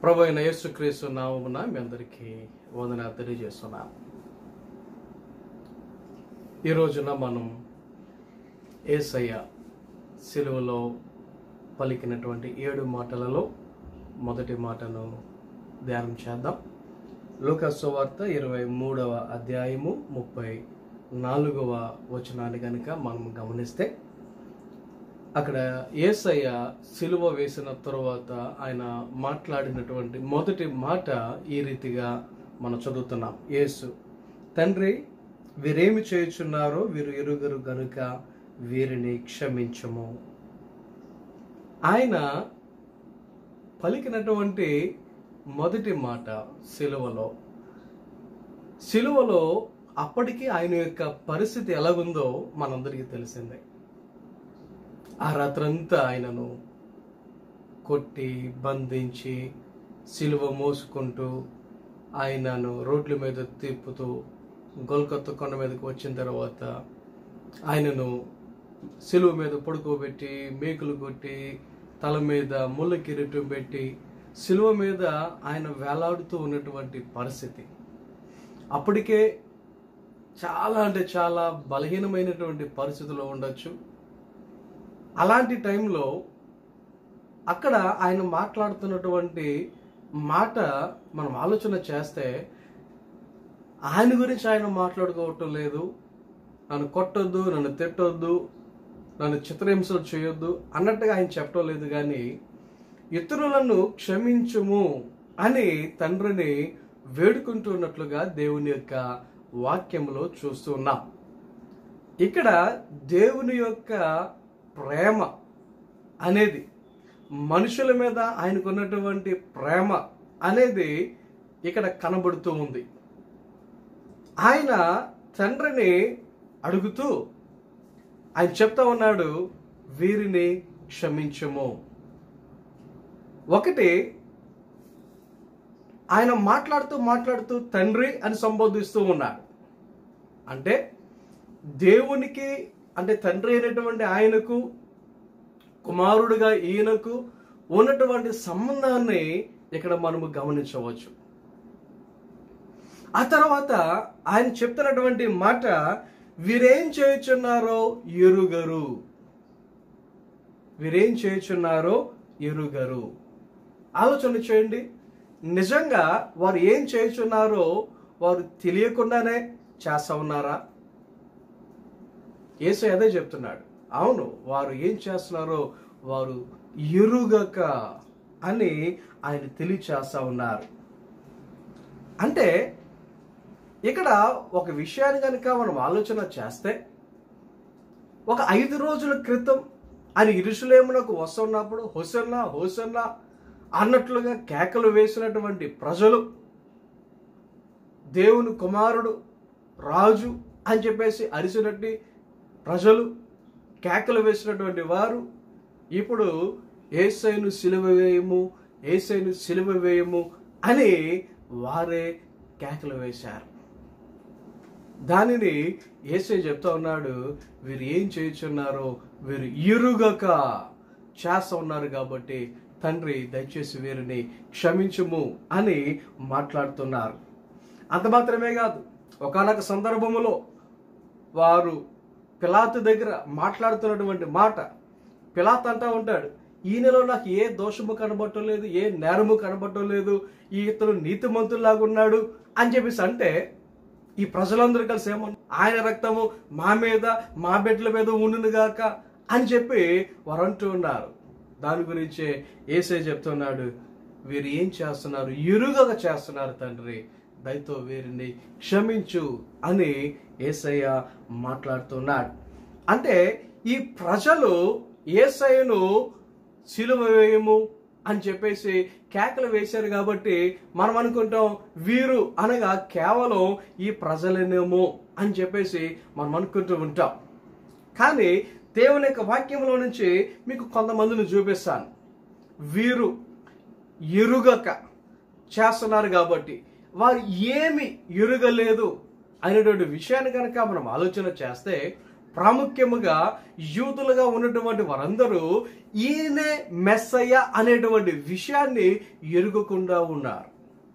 ప్రభు అయిన యేసుక్రీస్తు నామమున మీ అందరికీ వందన తెలియజేస్తున్నాను ఈ రోజున మనం ఏసయ్య సిలువలో పలికినటువంటి ఏడు మాటలలో మొదటి మాటను ధ్యానం చేద్దాం లూకాసు వార్త ఇరవై మూడవ అధ్యాయము ముప్పై నాలుగవ వచనాన్ని కనుక మనం గమనిస్తే అక్కడ ఏసయ్య సిలువ వేసిన తరువాత ఆయన మాట్లాడినటువంటి మొదటి మాట ఈ రీతిగా మనం చదువుతున్నాం యేసు తండ్రి వీరేమి చేయుచున్నారో వీరు ఎరుగరు గనుక వీరిని క్షమించము ఆయన పలికినటువంటి మొదటి మాట సిలువలో సిలువలో అప్పటికి ఆయన యొక్క పరిస్థితి ఎలాగుందో మనందరికీ తెలిసిందే ఆ రాత్రంతా ఆయనను కొట్టి బంధించి సిలువ మోసుకుంటూ ఆయనను రోడ్ల మీద తిప్పుతూ గొల్కొత్త కొండ మీదకి వచ్చిన తర్వాత ఆయనను సిలువ మీద పడుకోబెట్టి మేకులు కొట్టి తల మీద ముళ్ళ కిరీటం పెట్టి సిలువ మీద ఆయన వేలాడుతూ ఉన్నటువంటి పరిస్థితి అప్పటికే చాలా అంటే చాలా బలహీనమైనటువంటి పరిస్థితిలో ఉండొచ్చు అలాంటి టైంలో అక్కడ ఆయన మాట్లాడుతున్నటువంటి మాట మనం ఆలోచన చేస్తే ఆయన గురించి ఆయన మాట్లాడుకోవటం లేదు నన్ను కొట్టొద్దు నన్ను తిట్టొద్దు నన్ను చిత్రహింసలు చేయొద్దు అన్నట్టుగా ఆయన చెప్పడం లేదు కానీ ఇతరులను క్షమించుము అని తండ్రిని వేడుకుంటున్నట్లుగా దేవుని యొక్క వాక్యంలో చూస్తున్నాం ఇక్కడ దేవుని యొక్క ప్రేమ అనేది మనుషుల మీద ఆయనకున్నటువంటి ప్రేమ అనేది ఇక్కడ కనబడుతూ ఉంది ఆయన తండ్రిని అడుగుతూ ఆయన చెప్తా ఉన్నాడు వీరిని క్షమించము ఒకటి ఆయన మాట్లాడుతూ మాట్లాడుతూ తండ్రి అని సంబోధిస్తూ ఉన్నాడు అంటే దేవునికి అంటే తండ్రి అయినటువంటి ఆయనకు కుమారుడుగా ఈయనకు ఉన్నటువంటి సంబంధాన్ని ఇక్కడ మనము గమనించవచ్చు ఆ తర్వాత ఆయన చెప్తున్నటువంటి మాట వీరేం చేయుచున్నారో ఎరుగరు వీరేం చేయుచున్నారో ఎరుగరు ఆలోచన చేయండి నిజంగా వారు ఏం చేయుచున్నారో వారు తెలియకుండానే చేస్తా ఉన్నారా యేసు అదే చెప్తున్నాడు అవును వారు ఏం చేస్తున్నారో వారు ఎరుగక అని ఆయన తెలియచేస్తా ఉన్నారు అంటే ఇక్కడ ఒక విషయాన్ని కనుక మనం ఆలోచన చేస్తే ఒక ఐదు రోజుల క్రితం ఆయన ఇరుషులేమునకు వస్తున్నప్పుడు హుసన్నా హుసన్నా అన్నట్లుగా కేకలు వేసినటువంటి ప్రజలు దేవుని కుమారుడు రాజు అని చెప్పేసి అరిసినట్టు ప్రజలు కేకలు వేసినటువంటి వారు ఇప్పుడు ఏసైను సిలువ వేయము ఏసైను సిలువ వేయము అని వారే కేకలు వేశారు దానిని ఏసై చెప్తా ఉన్నాడు వీరు ఏం చేయుచున్నారో వీరు ఇరుగక చేస్తా ఉన్నారు కాబట్టి తండ్రి దయచేసి వీరిని క్షమించుము అని మాట్లాడుతున్నారు అంత మాత్రమే కాదు ఒకనొక సందర్భములో వారు పిలాతు దగ్గర మాట్లాడుతున్నటువంటి మాట పిలాత్ అంటా ఉంటాడు ఈయనలో నాకు ఏ దోషము కనబడటం లేదు ఏ నేరము కనబడటం లేదు ఈ ఇతను నీతిమంతుల్లాగా ఉన్నాడు అని చెప్పేసి అంటే ఈ ప్రజలందరూ కలిసి ఏమన్నా ఆయన రక్తము మా మీద మా బిడ్డల మీద ఉండునుగాక అని చెప్పి వారు అంటూ ఉన్నారు దాని గురించే ఏసే చెప్తున్నాడు వీరు ఏం చేస్తున్నారు ఇరుగక చేస్తున్నారు తండ్రి దయతో వీరిని క్షమించు అని ఏసయ్య మాట్లాడుతున్నాడు అంటే ఈ ప్రజలు ఏసయ్యను సిలువ వేయము అని చెప్పేసి కేకలు వేశారు కాబట్టి మనం అనుకుంటాం వీరు అనగా కేవలం ఈ ప్రజలనేమో అని చెప్పేసి మనం అనుకుంటూ ఉంటాం కానీ దేవుని యొక్క వాక్యంలో నుంచి మీకు కొంతమందిని చూపిస్తాను వీరు ఎరుగక చేస్తున్నారు కాబట్టి వారు ఏమి ఎరుగలేదు అనేటువంటి విషయాన్ని కనుక మనం ఆలోచన చేస్తే ప్రాముఖ్యముగా యూదులుగా ఉన్నటువంటి వారందరూ ఈయనే మెస్సయ్య అనేటువంటి విషయాన్ని ఎరుగకుండా ఉన్నారు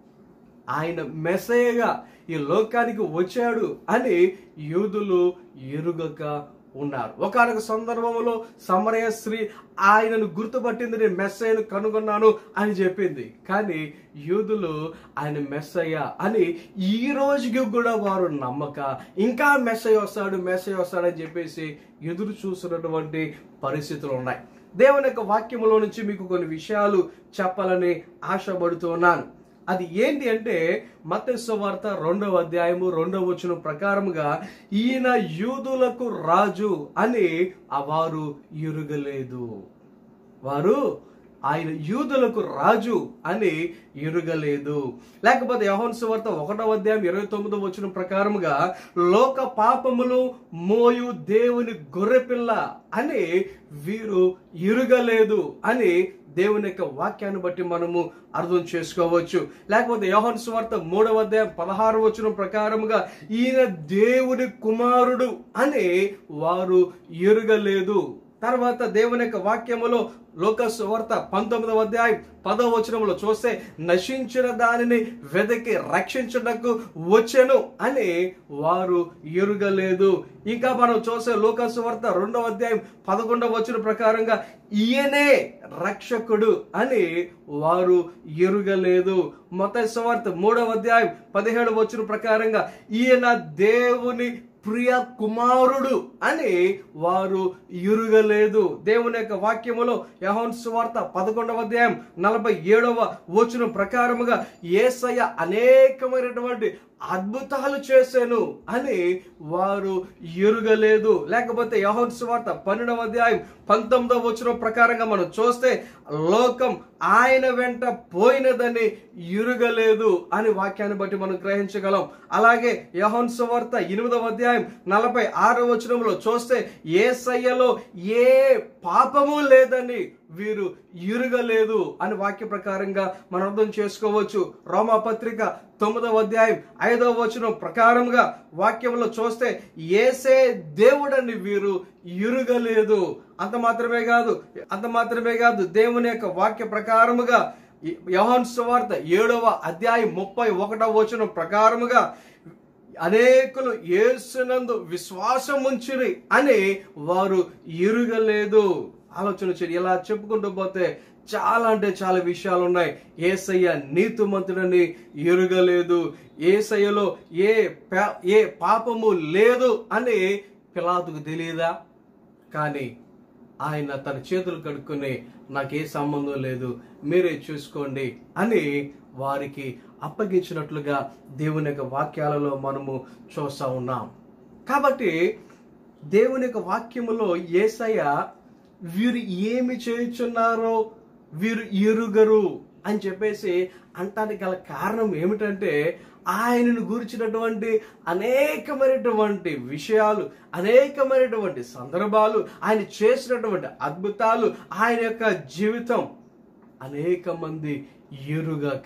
ఆయన మెసయగా ఈ లోకానికి వచ్చాడు అని యూదులు ఎరుగక ఉన్నారు ఒకనొక సందర్భంలో సమరయ స్త్రీ ఆయనను గుర్తుపట్టింది నేను మెస్సయ్యను కనుగొన్నాను అని చెప్పింది కానీ యూదులు ఆయన మెస్సయ్య అని ఈ రోజుకి కూడా వారు నమ్మక ఇంకా మెస్సయ్య వస్తాడు మెస్సయ్య వస్తాడని చెప్పేసి ఎదురు చూస్తున్నటువంటి పరిస్థితులు ఉన్నాయి దేవుని యొక్క వాక్యములో నుంచి మీకు కొన్ని విషయాలు చెప్పాలని ఆశపడుతున్నాను అది ఏంటి అంటే మత్స్య వార్త రెండవ అధ్యాయము రెండవ వచనం ప్రకారముగా ఈయన యూదులకు రాజు అని ఆ వారు ఎరుగలేదు వారు ఆయన యూదులకు రాజు అని ఎరుగలేదు లేకపోతే యహోన్ సువార్త ఒకటవ అధ్యాయం ఇరవై తొమ్మిదో వచ్చిన ప్రకారముగా లోక పాపములు మోయు దేవుని గొర్రెపిల్ల అని వీరు ఎరుగలేదు అని దేవుని యొక్క వాక్యాన్ని బట్టి మనము అర్థం చేసుకోవచ్చు లేకపోతే యోహన్ సువార్త మూడవ అధ్యాయం పదహారు వచ్చిన ప్రకారముగా ఈయన దేవుని కుమారుడు అని వారు ఎరుగలేదు తర్వాత దేవుని యొక్క వాక్యములో లోకస్ వార్త పంతొమ్మిదవ అధ్యాయం పదవ వచనంలో చూస్తే నశించిన దానిని వెదకి రక్షించటకు వచ్చెను అని వారు ఎరుగలేదు ఇంకా మనం చూసే లోకస్ వార్త రెండవ అధ్యాయం పదకొండవ వచ్చిన ప్రకారంగా ఈయనే రక్షకుడు అని వారు ఎరుగలేదు మొత్త వార్త మూడవ అధ్యాయం పదిహేడు వచ్చిన ప్రకారంగా ఈయన దేవుని ప్రియ కుమారుడు అని వారు ఎరుగలేదు దేవుని యొక్క వాక్యములో యహోన్ సువార్త పదకొండవ అధ్యాయం నలభై ఏడవ వచనం ప్రకారముగా ఏసయ్య అనేకమైనటువంటి అద్భుతాలు చేశాను అని వారు ఎరుగలేదు లేకపోతే యహోన్ సువార్త పన్నెండవ అధ్యాయం పంతొమ్మిదవ వచనం ప్రకారంగా మనం చూస్తే లోకం ఆయన వెంట పోయినదని ఎరుగలేదు అని వాక్యాన్ని బట్టి మనం గ్రహించగలం అలాగే యహోన్ సువార్త ఎనిమిదవ అధ్యాయం నలభై ఆరో వచనంలో చూస్తే ఏసయ్యలో ఏ పాపము లేదని వీరు ఎరుగలేదు అని వాక్య ప్రకారంగా మనం అర్థం చేసుకోవచ్చు రోమా పత్రిక తొమ్మిదవ అధ్యాయం ఐదవ వచనం ప్రకారంగా వాక్యంలో చూస్తే ఏసే దేవుడని వీరు ఎరుగలేదు అంత మాత్రమే కాదు అంత మాత్రమే కాదు దేవుని యొక్క వాక్య ప్రకారముగా యహాన్ సువార్త ఏడవ అధ్యాయం ముప్పై ఒకటవ వచనం ప్రకారముగా అనేకులు యేసునందు విశ్వాసం ఉంచిరి అని వారు ఎరుగలేదు ఆలోచన చేయండి ఇలా చెప్పుకుంటూ పోతే చాలా అంటే చాలా విషయాలు ఉన్నాయి ఏసయ్య నీతిమంతుడని ఎరుగలేదు ఏసయ్యలో ఏ పా- ఏ పాపము లేదు అని పిలాతుకు తెలియదా కానీ ఆయన తన చేతులు కడుక్కొని నాకు ఏ సంబంధం లేదు మీరే చూసుకోండి అని వారికి అప్పగించినట్లుగా దేవుని యొక్క వాక్యాలలో మనము చూస్తా ఉన్నాం కాబట్టి దేవుని యొక్క వాక్యములో ఏసయ్య వీరు ఏమి చేయుచున్నారో వీరు ఎరుగరు అని చెప్పేసి అంటానికి గల కారణం ఏమిటంటే ఆయనను గురించినటువంటి అనేకమైనటువంటి విషయాలు అనేకమైనటువంటి సందర్భాలు ఆయన చేసినటువంటి అద్భుతాలు ఆయన యొక్క జీవితం అనేక మంది ఎరుగక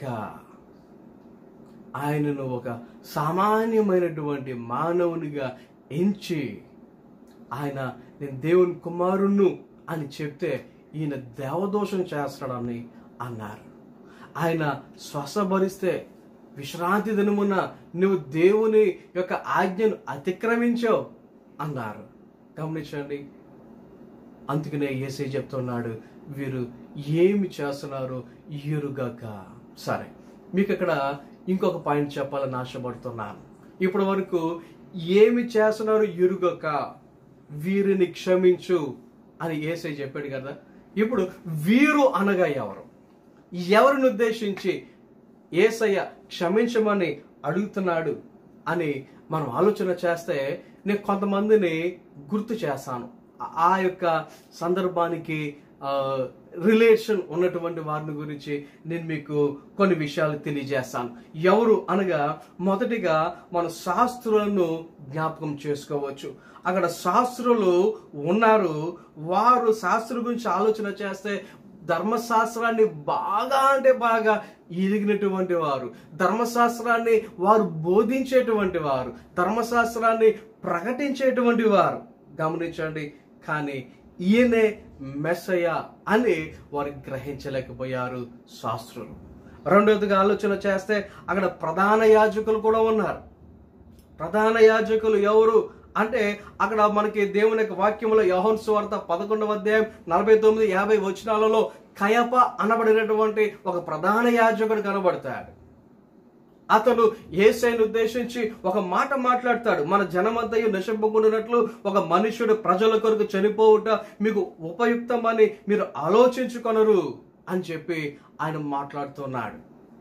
ఆయనను ఒక సామాన్యమైనటువంటి మానవునిగా ఎంచి ఆయన నేను దేవుని కుమారుణ్ణు అని చెప్తే ఈయన దేవదోషం చేస్తాడని అన్నారు ఆయన శ్వాసభరిస్తే విశ్రాంతి దినమున నువ్వు దేవుని యొక్క ఆజ్ఞను అతిక్రమించావు అన్నారు గమనించండి అందుకనే ఏసై చెప్తున్నాడు వీరు ఏమి చేస్తున్నారు ఎరుగక సరే మీకు ఇక్కడ ఇంకొక పాయింట్ చెప్పాలని ఆశపడుతున్నాను ఇప్పటి వరకు ఏమి చేస్తున్నారు ఎరుగక వీరిని క్షమించు అని ఏసై చెప్పాడు కదా ఇప్పుడు వీరు అనగా ఎవరు ఎవరిని ఉద్దేశించి ఏసయ్య క్షమించమని అడుగుతున్నాడు అని మనం ఆలోచన చేస్తే నేను కొంతమందిని గుర్తు చేస్తాను ఆ- ఆ యొక్క సందర్భానికి రిలేషన్ ఉన్నటువంటి వారిని గురించి నేను మీకు కొన్ని విషయాలు తెలియజేస్తాను ఎవరు అనగా మొదటిగా మన శాస్త్రులను జ్ఞాపకం చేసుకోవచ్చు అక్కడ శాస్త్రులు ఉన్నారు వారు శాస్త్రం గురించి ఆలోచన చేస్తే ధర్మశాస్త్రాన్ని బాగా అంటే బాగా ఎదిగినటువంటి వారు ధర్మశాస్త్రాన్ని వారు బోధించేటువంటి వారు ధర్మశాస్త్రాన్ని ప్రకటించేటువంటి వారు గమనించండి కానీ ఈయనే మెస్సయ అని వారు గ్రహించలేకపోయారు శాస్త్రులు రెండవదిగా ఆలోచన చేస్తే అక్కడ ప్రధాన యాజకులు కూడా ఉన్నారు ప్రధాన యాజకులు ఎవరు అంటే అక్కడ మనకి దేవుని యొక్క వాక్యంలో యోహన్ సువార్త పదకొండవ అధ్యాయం నలభై తొమ్మిది యాభై వచనాలలో కయప అనబడినటువంటి ఒక ప్రధాన యాజకుడు కనబడతాడు అతడు ఏసైని ఉద్దేశించి ఒక మాట మాట్లాడతాడు మన జనమంతయు నశింపకుండానట్లు ఒక మనుష్యుడు ప్రజల కొరకు చనిపోవుట మీకు ఉపయుక్తమని మీరు ఆలోచించుకొనరు అని చెప్పి ఆయన మాట్లాడుతున్నాడు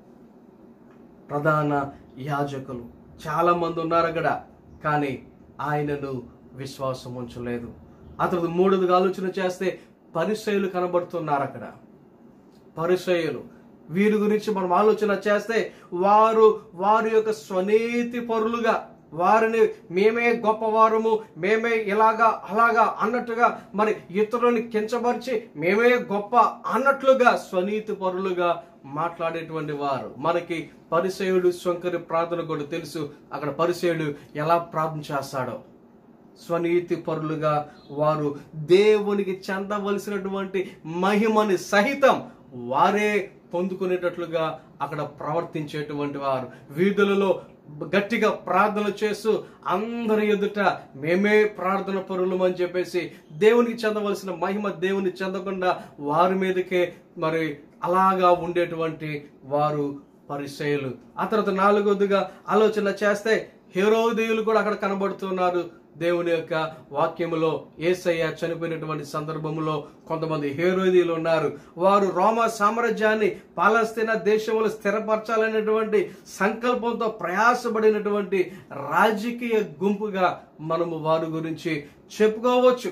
ప్రధాన యాజకులు చాలా మంది ఉన్నారు అక్కడ కానీ ఆయనను విశ్వాసం ఉంచలేదు అతడు మూడోదిగా ఆలోచన చేస్తే పరిచయులు కనబడుతున్నారు అక్కడ పరిచయులు వీరి గురించి మనం ఆలోచన చేస్తే వారు వారి యొక్క స్వనీతి పరులుగా వారిని మేమే గొప్పవారము మేమే ఇలాగా అలాగా అన్నట్టుగా మరి ఇతరులని కించపరిచి మేమే గొప్ప అన్నట్లుగా స్వనీతి పరులుగా మాట్లాడేటువంటి వారు మనకి పరిచయుడు శంకరి ప్రార్థన కూడా తెలుసు అక్కడ పరిచయుడు ఎలా ప్రార్థన చేస్తాడో స్వనీతి పరులుగా వారు దేవునికి చెందవలసినటువంటి మహిమని సహితం వారే పొందుకునేటట్లుగా అక్కడ ప్రవర్తించేటువంటి వారు వీధులలో గట్టిగా ప్రార్థన చేస్తూ అందరి ఎదుట మేమే ప్రార్థన పరులు అని చెప్పేసి దేవునికి చెందవలసిన మహిమ దేవుని చెందకుండా వారి మీదకే మరి అలాగా ఉండేటువంటి వారు పరిచయులు ఆ తర్వాత నాలుగోదిగా ఆలోచన చేస్తే హేరోదయులు కూడా అక్కడ కనబడుతున్నారు దేవుని యొక్క వాక్యములో ఏసయ్య చనిపోయినటువంటి సందర్భంలో కొంతమంది హేరోదీలు ఉన్నారు వారు రోమా సామ్రాజ్యాన్ని పాలస్తీనా దేశంలో స్థిరపరచాలనేటువంటి సంకల్పంతో ప్రయాసపడినటువంటి రాజకీయ గుంపుగా మనము వారి గురించి చెప్పుకోవచ్చు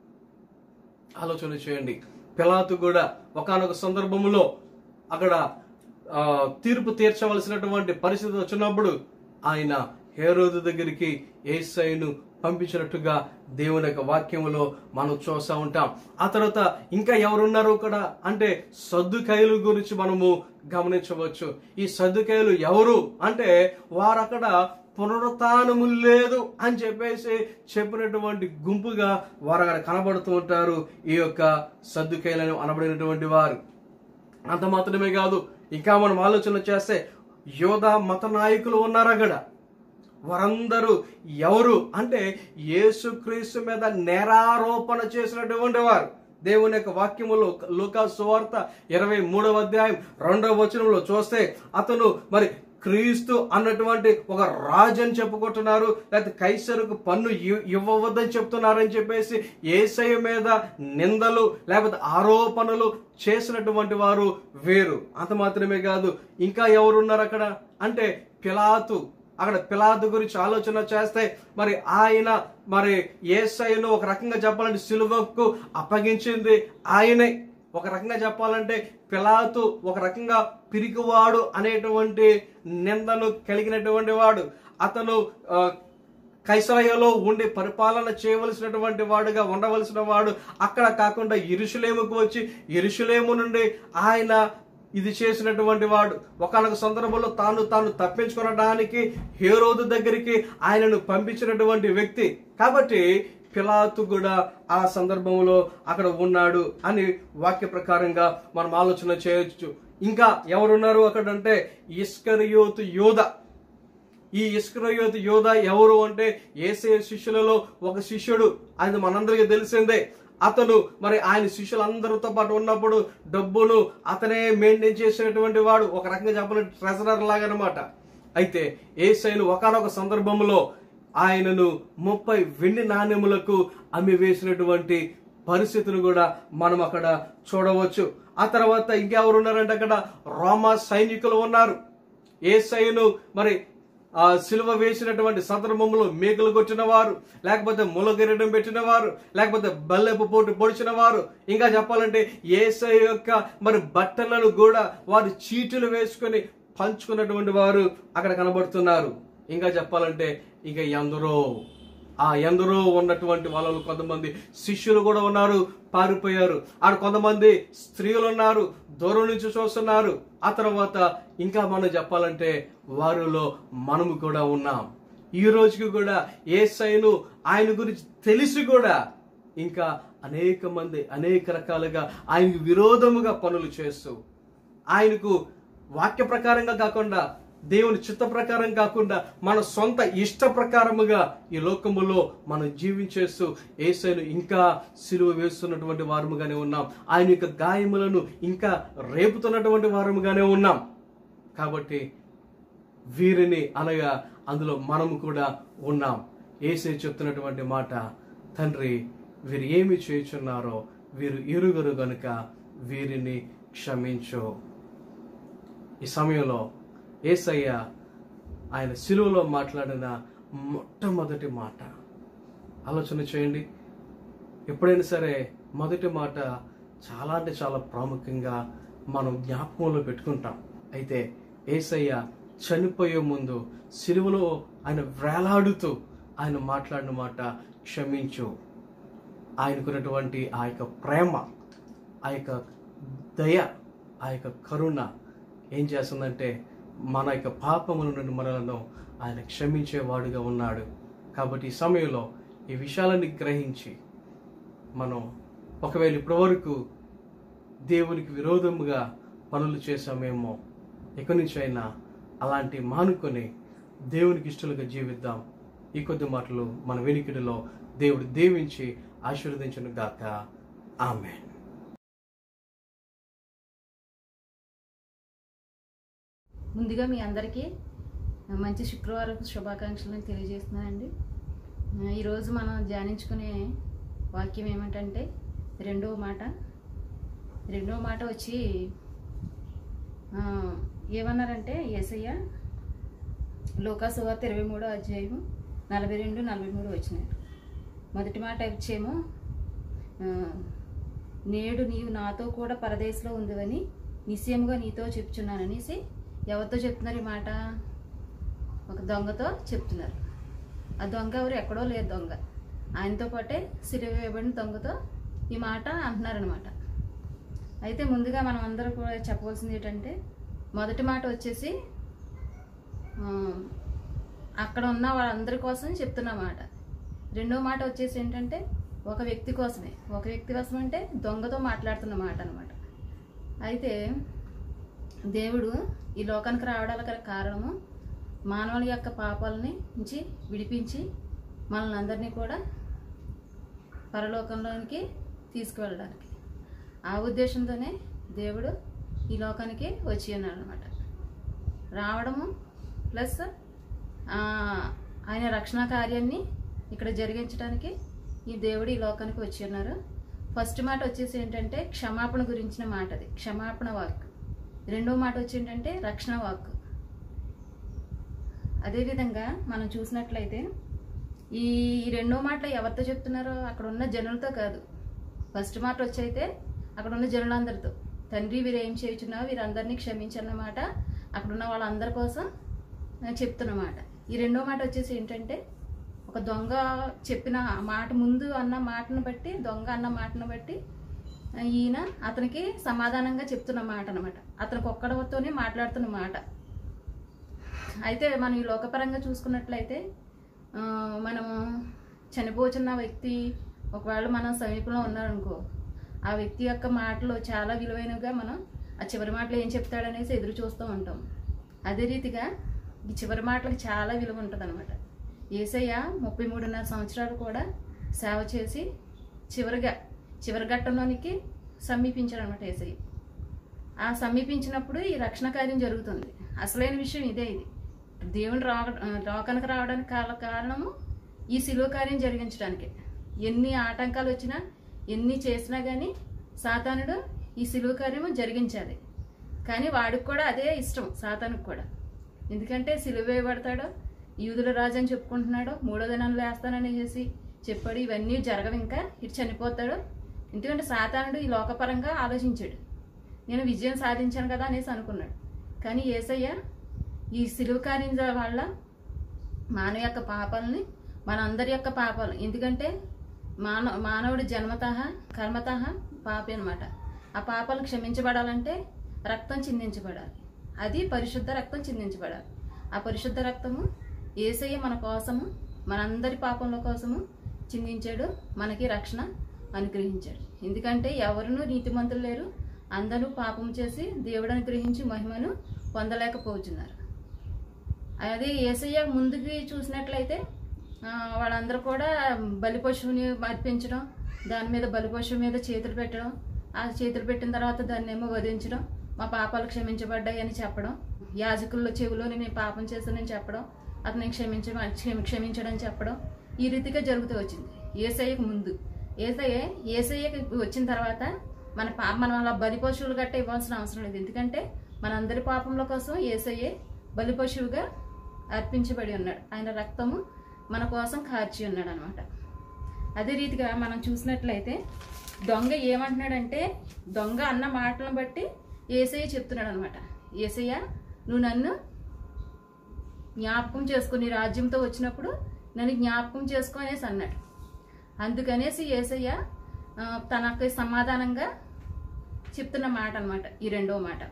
ఆలోచన చేయండి పిలాతు కూడా ఒకానొక సందర్భంలో అక్కడ ఆ, తీర్పు తీర్చవలసినటువంటి పరిస్థితి వచ్చినప్పుడు ఆయన హేరోదు దగ్గరికి ఏసైను పంపించినట్టుగా దేవుని యొక్క వాక్యములో మనం చూస్తూ ఉంటాం ఆ తర్వాత ఇంకా ఎవరున్నారు ఇక్కడ అంటే సద్దుకాయలు గురించి మనము గమనించవచ్చు ఈ సద్దుకాయలు ఎవరు అంటే వారు అక్కడ పునరుత్నము లేదు అని చెప్పేసి చెప్పినటువంటి గుంపుగా వారు అక్కడ కనబడుతూ ఉంటారు ఈ యొక్క సద్దుకాయలను అనబడినటువంటి వారు అంత మాత్రమే కాదు ఇంకా మనం ఆలోచన చేస్తే యోధ మత నాయకులు ఉన్నారు అక్కడ వారందరూ ఎవరు అంటే యేసుక్రీస్తు మీద నేరారోపణ చేసినటువంటి వారు దేవుని యొక్క వాక్యములో లూకా సువార్త ఇరవై మూడవ అధ్యాయం రెండవ వచనంలో చూస్తే అతను మరి క్రీస్తు అన్నటువంటి ఒక రాజు అని చెప్పుకుంటున్నారు లేకపోతే కైసరుకు పన్ను ఇవ్- ఇవ్వవద్దని చెప్తున్నారని చెప్పేసి ఏసయ్య మీద నిందలు లేకపోతే ఆరోపణలు చేసినటువంటి వారు వేరు అంత మాత్రమే కాదు ఇంకా ఎవరున్నారు అక్కడ అంటే పిలాతు అక్కడ పిలాతు గురించి ఆలోచన చేస్తే మరి ఆయన మరి ఏసైను ఒక రకంగా చెప్పాలంటే సిలువకు అప్పగించింది ఆయనే ఒక రకంగా చెప్పాలంటే పిలాతు ఒక రకంగా పిరికివాడు అనేటువంటి నిందను కలిగినటువంటి వాడు అతను ఆ, కైసరయ్యలో ఉండి పరిపాలన చేయవలసినటువంటి వాడుగా ఉండవలసిన వాడు అక్కడ కాకుండా ఇరుషులేముకు వచ్చి ఇరుషులేము నుండి ఆయన ఇది చేసినటువంటి వాడు ఒకనొక సందర్భంలో తాను తాను తప్పించుకొనడానికి హేరోదు దగ్గరికి ఆయనను పంపించినటువంటి వ్యక్తి కాబట్టి పిలాతు కూడా ఆ సందర్భంలో అక్కడ ఉన్నాడు అని వాక్య ప్రకారంగా మనం ఆలోచన చేయొచ్చు ఇంకా ఎవరున్నారు అక్కడ అంటే ఇస్కరియోతు యోధ ఈ ఇస్కరయోతు యోధ ఎవరు అంటే ఏసే శిష్యులలో ఒక శిష్యుడు ఆయన మనందరికీ తెలిసిందే అతను మరి ఆయన శిష్యులందరితో పాటు ఉన్నప్పుడు డబ్బును అతనే మెయింటైన్ చేసినటువంటి వాడు ఒక రకంగా చెప్పాలంటే ట్రెజరర్ లాగా అనమాట అయితే ఏసైను ఒకనొక సందర్భంలో ఆయనను ముప్పై వెండి నాణ్యములకు అమ్మి వేసినటువంటి పరిస్థితిని కూడా మనం అక్కడ చూడవచ్చు ఆ తర్వాత ఇంకెవరు ఉన్నారంటే అక్కడ రోమా సైనికులు ఉన్నారు ఏసైను మరి ఆ సిలువ వేసినటువంటి సందర్భంలో మేకలు కొట్టిన వారు లేకపోతే ములగిరడం పెట్టిన వారు లేకపోతే బల్లెపు పోటు పొడిచిన వారు ఇంకా చెప్పాలంటే ఏసై యొక్క మరి బట్టలను కూడా వారు చీటులు వేసుకొని పంచుకున్నటువంటి వారు అక్కడ కనబడుతున్నారు ఇంకా చెప్పాలంటే ఇంకా ఎందరో ఆ ఎందరో ఉన్నటువంటి వాళ్ళలో కొంతమంది శిష్యులు కూడా ఉన్నారు పారిపోయారు ఆడ కొంతమంది స్త్రీలు ఉన్నారు దూరం నుంచి చూస్తున్నారు ఆ తర్వాత ఇంకా మనం చెప్పాలంటే వారిలో మనము కూడా ఉన్నాం ఈ రోజుకి కూడా ఏసైను ఆయన గురించి తెలిసి కూడా ఇంకా అనేక మంది అనేక రకాలుగా ఆయనకు విరోధముగా పనులు చేస్తూ ఆయనకు వాక్య ప్రకారంగా కాకుండా దేవుని చిత్త ప్రకారం కాకుండా మన సొంత ఇష్ట ప్రకారముగా ఈ లోకములో మనం జీవించేస్తూ ఏసైను ఇంకా సిలువ వేస్తున్నటువంటి వారముగానే ఉన్నాం ఆయన యొక్క గాయములను ఇంకా రేపుతున్నటువంటి వారముగానే ఉన్నాం కాబట్టి వీరిని అనగా అందులో మనము కూడా ఉన్నాం ఏసే చెప్తున్నటువంటి మాట తండ్రి వీరు ఏమి చేయుచున్నారో వీరు ఇరుగురు గనుక వీరిని క్షమించు ఈ సమయంలో ఏసయ్య ఆయన సిలువలో మాట్లాడిన మొట్టమొదటి మాట ఆలోచన చేయండి ఎప్పుడైనా సరే మొదటి మాట చాలా అంటే చాలా ప్రాముఖ్యంగా మనం జ్ఞాపకంలో పెట్టుకుంటాం అయితే ఏసయ్య చనిపోయే ముందు సిలువలో ఆయన వేలాడుతూ ఆయన మాట్లాడిన మాట క్షమించు ఆయనకున్నటువంటి ఆ యొక్క ప్రేమ ఆ యొక్క దయ ఆ యొక్క కరుణ ఏం చేస్తుందంటే మన యొక్క పాపముల నుండి మనలను ఆయన క్షమించేవాడుగా ఉన్నాడు కాబట్టి ఈ సమయంలో ఈ విషయాలని గ్రహించి మనం ఒకవేళ ఇప్పటి వరకు దేవునికి విరోధముగా పనులు చేశామేమో ఇక్కడి నుంచి అయినా అలాంటి మానుకొని దేవునికి ఇష్టలుగా జీవిద్దాం ఈ కొద్ది మాటలు మన వెనికిడిలో దేవుడు దీవించి ఆశీర్వదించను గాక ఆమెన్ ముందుగా మీ అందరికీ మంచి శుక్రవారం శుభాకాంక్షలను తెలియజేస్తున్నానండి ఆ, ఈరోజు మనం ధ్యానించుకునే వాక్యం ఏమిటంటే రెండవ మాట రెండవ మాట వచ్చి ఆ, ఏమన్నారంటే ఏసయ్య లోకాసువార్త ఇరవై మూడో అధ్యాయం నలభై రెండు నలభై మూడు వచ్చినాయి మొదటి మాట వచ్చేమో ఆ, నేడు నీవు నాతో కూడా పరదేశంలో ఉందివని నిశ్చయముగా నీతో చెప్తున్నాను అనేసి ఎవరితో చెప్తున్నారు ఈ మాట ఒక దొంగతో చెప్తున్నారు ఆ దొంగ ఎవరు ఎక్కడో లేదు దొంగ ఆయనతో పాటే సిలువ వేయబడిన దొంగతో ఈ మాట అంటున్నారనమాట అయితే ముందుగా మనం అందరూ కూడా చెప్పవలసింది ఏంటంటే మొదటి మాట వచ్చేసి ఆ, అక్కడ ఉన్న వాళ్ళందరి కోసం చెప్తున్న మాట రెండో మాట వచ్చేసి ఏంటంటే ఒక వ్యక్తి కోసమే ఒక వ్యక్తి కోసం అంటే దొంగతో మాట్లాడుతున్న మాట అనమాట అయితే దేవుడు ఈ లోకానికి రావడానికి గల కారణము మానవుల యొక్క పాపాలని నుంచి విడిపించి మనల్ని అందరినీ కూడా పరలోకంలోనికి తీసుకువెళ్ళడానికి ఆ ఉద్దేశంతోనే దేవుడు ఈ లోకానికి వచ్చి ఉన్నాడు అనమాట రావడము ప్లస్ ఆ, ఆయన రక్షణ కార్యాన్ని ఇక్కడ జరిగించడానికి ఈ దేవుడు ఈ లోకానికి వచ్చి ఉన్నారు ఫస్ట్ మాట వచ్చేసి ఏంటంటే క్షమాపణ గురించిన మాట అది క్షమాపణ వాక్ రెండో మాట వచ్చి ఏంటంటే రక్షణ వాక్ అదేవిధంగా మనం చూసినట్లయితే ఈ ఈ రెండో మాటలు ఎవరితో చెప్తున్నారో అక్కడ ఉన్న జనులతో కాదు ఫస్ట్ మాట వచ్చైతే అక్కడ ఉన్న జనులందరితో తండ్రి వీరు ఏం చేయుచున్నావు వీరందరినీ క్షమించన్నమాట అక్కడ ఉన్న వాళ్ళందరి కోసం నేను చెప్తున్నమాట ఈ రెండో మాట వచ్చేసి ఏంటంటే ఒక దొంగ చెప్పిన ఆ మాట ముందు అన్న మాటను బట్టి దొంగ అన్న మాటను బట్టి ఆ, ఈయన అతనికి సమాధానంగా చెప్తున్న మాట అనమాట అతనికి ఒక్కడితోనే మాట్లాడుతున్న మాట అయితే మనం ఈ లోకపరంగా చూసుకున్నట్లయితే ఆ, మనము చనిపోతున్న వ్యక్తి ఒకవేళ మనం సమీపంలో ఉన్నారనుకో ఆ వ్యక్తి యొక్క మాటలు చాలా విలువైనవిగా మనం ఆ చివరి మాటలు ఏం చెప్తాడనేసి ఎదురు చూస్తూ ఉంటాం అదే రీతిగా ఈ చివరి మాటలకు చాలా విలువ ఉంటుంది అనమాట ఏసయ్య ముప్పై మూడున్నర సంవత్సరాలు కూడా సేవ చేసి చివరిగా చివరి ఘట్టంలోనికి సమీపించాడు అనమాట ఏసయ్య ఆ సమీపించినప్పుడు ఈ రక్షణ కార్యం జరుగుతుంది అసలైన విషయం ఇదే ఇది దేవుని రా లోకానికి రావడానికి కాల కారణము ఈ శిలువ కార్యం జరిగించడానికి ఎన్ని ఆటంకాలు వచ్చినా ఎన్ని చేసినా కానీ సాతానుడు ఈ శిలువ కార్యము జరిగించాలి కానీ వాడికి కూడా అదే ఇష్టం సాతానుకు కూడా ఎందుకంటే సిలువ వేయబడతాడో యూదుల రాజు అని చెప్పుకుంటున్నాడు మూడో దినాలు వేస్తానని చేసి చెప్పాడు ఇవన్నీ జరగవు ఇంకా ఇటు చనిపోతాడు ఎందుకంటే సాతానుడు ఈ లోకపరంగా ఆలోచించాడు నేను విజయం సాధించాను కదా అనేసి అనుకున్నాడు కానీ ఏసయ్య ఈ సిలువ కార్యం వల్ల మానవ యొక్క పాపాలని మనందరి యొక్క పాపాలు ఎందుకంటే మానవ మానవుడి జన్మత కర్మత పాపి అనమాట ఆ పాపాలు క్షమించబడాలంటే రక్తం చిందించబడాలి అది పరిశుద్ధ రక్తం చిందించబడాలి ఆ పరిశుద్ధ రక్తము ఏసయ్య మన కోసము మనందరి పాపంల కోసము చిందించాడు మనకి రక్షణ అనుగ్రహించాడు ఎందుకంటే ఎవరునూ నీతిమంతులు లేరు అందరూ పాపం చేసి దేవుడు అనుగ్రహించి మహిమను పొందలేకపోతున్నారు అదే ఏసయ్య ముందుకి చూసినట్లయితే ఆ, వాళ్ళందరూ కూడా బలి పశువుని అర్పించడం దాని మీద బలి పశువు మీద చేతులు పెట్టడం ఆ చేతులు పెట్టిన తర్వాత దాన్ని ఏమో వధించడం మా పాపాలు క్షమించబడ్డాయి అని చెప్పడం యాజకుల్లో చెవిలోని నేను పాపం చేశానని చెప్పడం అతన్ని క్షమించ క్షమి క్షమించడం చెప్పడం ఈ రీతిగా జరుగుతూ వచ్చింది ఏసయ్యకు ముందు ఏసయ్య ఏసయ్యకి వచ్చిన తర్వాత మన పా మనం అలా బలి పశువులు గట్ట ఇవ్వాల్సిన అవసరం లేదు ఎందుకంటే మనందరి పాపముల కోసం ఏసయ్యే బలి పశువుగా అర్పించబడి ఉన్నాడు ఆయన రక్తము మన కోసం కార్చి ఉన్నాడు అనమాట అదే రీతిగా మనం చూసినట్లయితే దొంగ ఏమంటున్నాడంటే దొంగ అన్న మాటలను బట్టి ఏసయ్య చెప్తున్నాడు అనమాట ఏసయ్య నువ్వు నన్ను జ్ఞాపకం చేసుకుని రాజ్యంతో వచ్చినప్పుడు నన్ను జ్ఞాపకం చేసుకో అనేసి అన్నాడు అందుకనేసి ఏసయ్య ఆ, తనకి సమాధానంగా చెప్తున్న మాట అన్నమాట ఈ రెండో మాట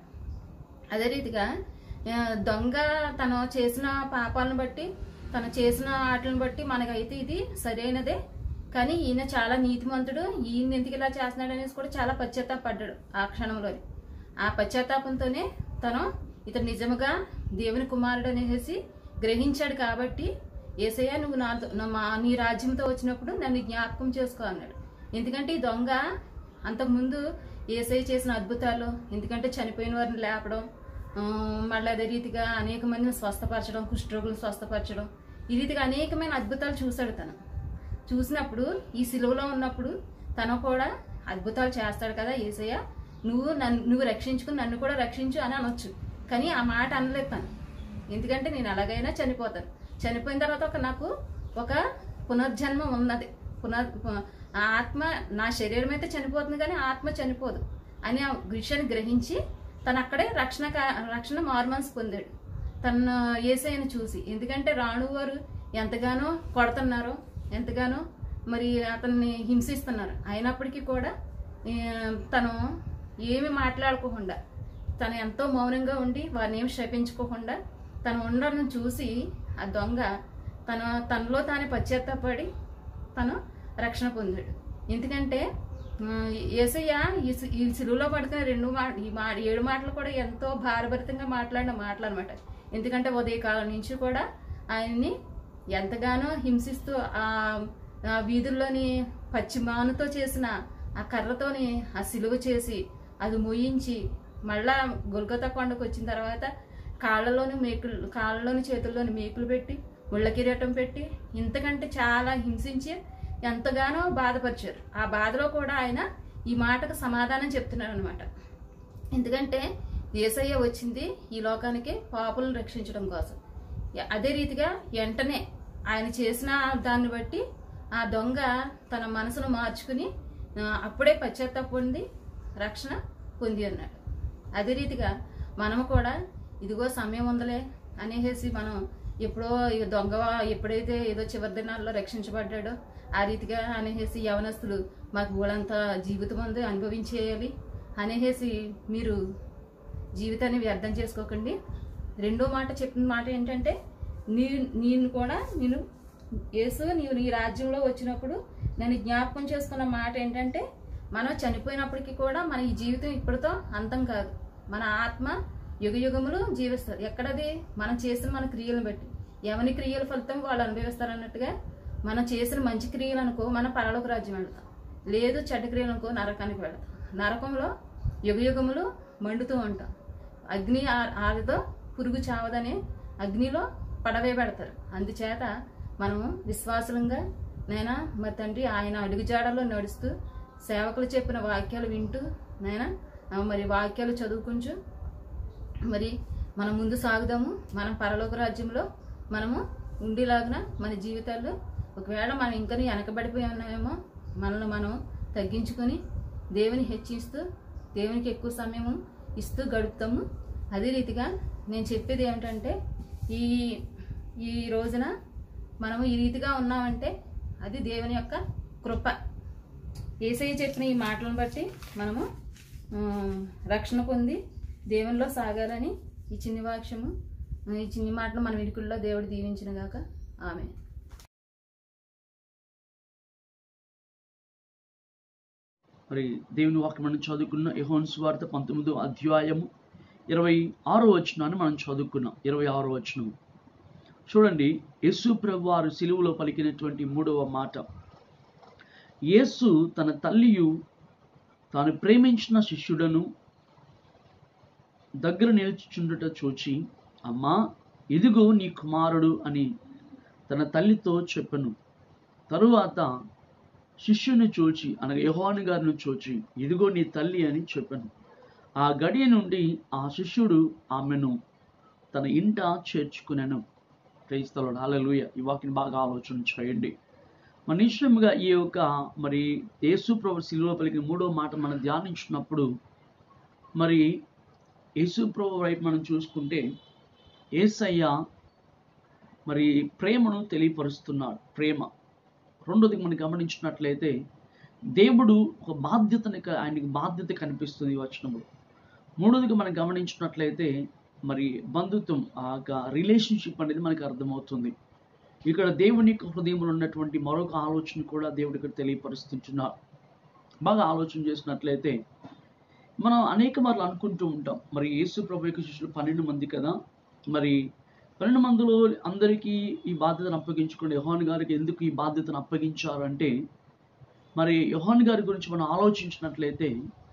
అదే రీతిగా ఆ, దొంగ తను చేసిన పాపాలను బట్టి తను చేసిన వాటిని బట్టి మనకైతే ఇది సరైనదే కానీ ఈయన చాలా నీతిమంతుడు ఈయన ఎందుకు ఇలా చేస్తున్నాడు అనేసి కూడా చాలా పశ్చాత్తాపడ్డాడు ఆ క్షణంలోని ఆ పశ్చాత్తాపంతోనే తను ఇతడు నిజముగా దేవుని కుమారుడు అనేసి గ్రహించాడు కాబట్టి ఏసయ్య నువ్వు నాతో నా- మా నీ రాజ్యంతో వచ్చినప్పుడు నన్ను జ్ఞాపకం చేసుకో అన్నాడు ఎందుకంటే ఈ దొంగ అంతకుముందు ఏసై చేసిన అద్భుతాలు ఎందుకంటే చనిపోయిన వారిని లేపడం ఆ, మళ్ళీ అదే రీతిగా అనేక మందిని స్వస్థపరచడం కుష్ఠరోగులను స్వస్థపరచడం ఈ రీతిగా అనేకమైన అద్భుతాలు చూశాడు తను చూసినప్పుడు ఈ సిలువలో ఉన్నప్పుడు తను కూడా అద్భుతాలు చేస్తాడు కదా ఏసయ్య నువ్వు నన్ను నువ్వు రక్షించుకుని నన్ను కూడా రక్షించు అని అనొచ్చు కానీ ఆ మాట అనలేదు తను ఎందుకంటే నేను ఎలాగైనా చనిపోతాను చనిపోయిన తర్వాత ఒక నాకు ఒక పునర్జన్మ ఉన్నది పునర్ పు- ఆ ఆత్మ నా శరీరం అయితే చనిపోతుంది కానీ ఆత్మ చనిపోదు అని ఆ విషయాన్ని గ్రహించి తను అక్కడే రక్షణ కా- రక్షణ మార్మన్స్ పొందాడు తన ఏసైని చూసి ఎందుకంటే రాణు వారు ఎంతగానో కొడుతున్నారు ఎంతగానో మరి అతన్ని హింసిస్తున్నారు అయినప్పటికీ కూడా ఆ, తను ఏమి మాట్లాడుకోకుండా తను ఎంతో మౌనంగా ఉండి వారిని ఏమి శపించుకోకుండా తను ఉండడం చూసి ఆ దొంగ తన తనలో తానే పశ్చాత్తాపడి తను రక్షణ పొందాడు ఎందుకంటే ఆ, యేసయ్య ఈ సి- ఈ సిలువలో పడుతున్న రెండు మా ఈ మా ఏడు మాటలు కూడా ఎంతో భారభరితంగా మాట్లాడిన మాటలు అనమాట ఎందుకంటే ఉదయకాలం నుంచి కూడా ఆయన్ని ఎంతగానో హింసిస్తూ ఆ ఆ వీధుల్లోని పచ్చిమానుతో చేసిన ఆ కర్రతోని ఆ సిలువ చేసి అది మొయ్యించి మళ్ళా గొల్గొత కొండకు వచ్చిన తర్వాత కాళ్ళలోని మేకులు కాళ్ళలోని చేతుల్లోని మేకులు పెట్టి ముళ్ళ కిరీటం పెట్టి ఇంతకంటే చాలా హింసించి ఎంతగానో బాధపరిచారు ఆ బాధలో కూడా ఆయన ఈ మాటకు సమాధానం చెప్తున్నారు అనమాట ఎందుకంటే ఏసయ్య వచ్చింది ఈ లోకానికి పాపులను రక్షించడం కోసం అదే రీతిగా వెంటనే ఆయన చేసిన దాన్ని బట్టి ఆ దొంగ తన మనసును మార్చుకుని ఆ, అప్పుడే పశ్చాత్తాప పొంది రక్షణ పొంది అన్నాడు అదే రీతిగా మనము కూడా ఇదిగో సమయం ఉందలే అనేసి మనం ఎప్పుడో ఈ దొంగ ఎప్పుడైతే ఏదో చివరి దినాల్లో రక్షించబడ్డాడో ఆ రీతిగా అనేసి యవనస్తులు మాకు ఊళ్ళంతా జీవితం ఉంది అనుభవించేయాలి అనేసి మీరు జీవితాన్ని వ్యర్థం చేసుకోకండి రెండో మాట చెప్పిన మాట ఏంటంటే నీ నేను కూడా నేను యేసు నీవు నీ రాజ్యంలో వచ్చినప్పుడు నన్ను జ్ఞాపకం చేసుకున్న మాట ఏంటంటే మనం చనిపోయినప్పటికీ కూడా మన ఈ జీవితం ఇప్పటితో అంతం కాదు మన ఆత్మ యుగ యుగములు జీవిస్తారు ఎక్కడది మనం చేసిన మన క్రియలను బట్టి ఎవరి క్రియల ఫలితం వాళ్ళు అనుభవిస్తారు అన్నట్టుగా మనం చేసిన మంచి క్రియలు అనుకో మనం పరలోక రాజ్యం వెళ్తాం లేదు చెడ్డ క్రియలు అనుకో నరకానికి వెళ్తాం నరకంలో యుగ యుగములు మండుతూ ఉంటాం అగ్ని ఆ- ఆరితో పురుగు చావదనే అగ్నిలో పడవే పెడతారు అందుచేత మనము విశ్వాసంగా నైనా మరి తండ్రి ఆయన అడుగుజాడలో నడుస్తూ సేవకులు చెప్పిన వాక్యాలు వింటూ నైనా ఆ, మరి వాక్యాలు చదువుకుంటూ మరి మనం ముందు సాగుదాము మనం పరలోక రాజ్యంలో మనము ఉండేలాగున మన జీవితాల్లో ఒకవేళ మనం ఇంకా వెనకబడిపోయి ఉన్నామేమో మనల్ని మనం తగ్గించుకొని దేవుని హెచ్చిస్తూ దేవునికి ఎక్కువ సమయము ఇస్తూ గడుపుతాము అదే రీతిగా నేను చెప్పేది ఏమిటంటే ఈ ఈ రోజున మనము ఈ రీతిగా ఉన్నామంటే అది దేవుని యొక్క కృప ఏసయ్య చెప్పిన ఈ మాటలను బట్టి మనము ఆ, రక్షణ పొంది దేవునిలో సాగాలని ఈ చిన్ని వాక్యము ఈ చిన్ని మాటలు మన విడుకుల్లో దేవుడు దీవించిన గాక ఆమె మరి దేవుని వాక్యం మనం చదువుకున్న యెహోను సువార్త పంతొమ్మిదో అధ్యాయము ఇరవై ఆరో వచనాన్ని మనం చదువుకున్నాం ఇరవై ఆరో వచనం చూడండి యేసు ప్రభు వారు సిలువలో పలికినటువంటి మూడవ మాట యేసు తన తల్లియు తాను ప్రేమించిన శిష్యుడను దగ్గర నిలుచుచుండుట చూచి అమ్మా ఇదిగో నీ కుమారుడు అని తన తల్లితో చెప్పను తరువాత శిష్యుని చూచి అనగా యెహోవాను గారిని చూచి ఇదిగో నీ తల్లి అని చెప్పాను ఆ గడియ నుండి ఆ శిష్యుడు ఆమెను తన ఇంట చేర్చుకున్నాను క్రైస్తవుడు హల్లెలూయా ఈ వాక్యం బాగా ఆలోచన చేయండి మన నిశ్చయముగా ఈ యొక్క మరి యేసు ప్రభు శిలువ పలికిన మూడో మాట మనం ధ్యానించినప్పుడు మరి యేసు ప్రభు వైపు మనం చూసుకుంటే ఏసయ్య మరి ప్రేమను తెలియపరుస్తున్నాడు ప్రేమ రెండోది మనం గమనించినట్లయితే దేవుడు ఒక బాధ్యతని క- ఆయనకి బాధ్యత కనిపిస్తుంది ఈ వచనంలో మూడోదిగా మనం గమనించినట్లయితే మరి బంధుత్వం ఆ యొక్క రిలేషన్షిప్ అనేది మనకు అర్థమవుతుంది ఇక్కడ దేవుని యొక్క హృదయంలో ఉన్నటువంటి మరొక ఆలోచన కూడా దేవుడు ఇక్కడ తెలియపరుస్తుంటున్నారు బాగా ఆలోచన చేసినట్లయితే మనం అనేక మార్లు అనుకుంటూ ఉంటాం మరి యేసు ప్రభు యొక్క శిష్యులు పన్నెండు మంది కదా మరి పన్నెండు మందిలో అందరికీ ఈ బాధ్యతను అప్పగించుకుని యోహాన్ గారికి ఎందుకు ఈ బాధ్యతను అప్పగించారు అంటే మరి యోహాన్ గారి గురించి మనం ఆలోచించినట్లయితే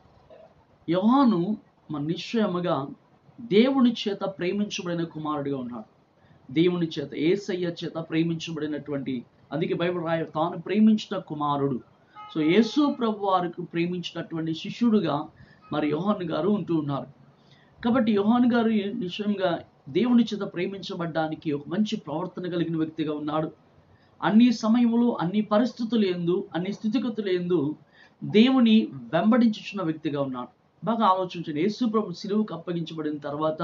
యోహాను మన నిశ్చయముగా దేవుని చేత ప్రేమించబడిన కుమారుడిగా ఉన్నాడు దేవుని చేత ఏసయ్య చేత ప్రేమించబడినటువంటి అందుకే బైబిల్ రాయ తాను ప్రేమించిన కుమారుడు సో యేసు ప్రభు వారికి ప్రేమించినటువంటి శిష్యుడుగా మరి యోహాన్ గారు ఉంటూ ఉన్నారు కాబట్టి యోహాన్ గారు నిశ్చయంగా దేవుని చేత ప్రేమించబడ్డానికి ఒక మంచి ప్రవర్తన కలిగిన వ్యక్తిగా ఉన్నాడు అన్ని సమయములు అన్ని పరిస్థితులు ఎందు అన్ని స్థితిగతులు ఎందు దేవుని వెంబడించుచున్న వ్యక్తిగా ఉన్నాడు బాగా ఆలోచించండి యేసు ప్రభు సిలువుకు అప్పగించబడిన తర్వాత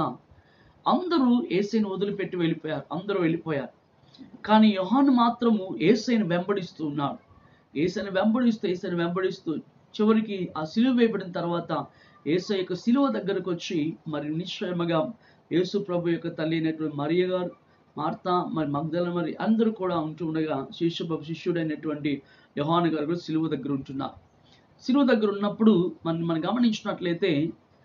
అందరూ ఏసైని వదిలిపెట్టి వెళ్ళిపోయారు అందరూ వెళ్ళిపోయారు కానీ యోహాను మాత్రము ఏసైని వెంబడిస్తూ ఉన్నాడు ఏసైని వెంబడిస్తూ ఏసైని వెంబడిస్తూ చివరికి ఆ సిలువ వేయబడిన తర్వాత ఏసై యొక్క సిలువ దగ్గరకు వచ్చి మరి నిశ్చయముగా యేసు ప్రభు యొక్క తల్లి అయినటువంటి మరియ గారు మార్తా మరి మగ్దల మరి అందరూ కూడా ఉంటూ ఉండగా శిష్యు శిష్యుడైనటువంటి యోహాను గారు కూడా సిలువ దగ్గర ఉంటున్నారు సిలువ దగ్గర ఉన్నప్పుడు మనం మనం గమనించినట్లయితే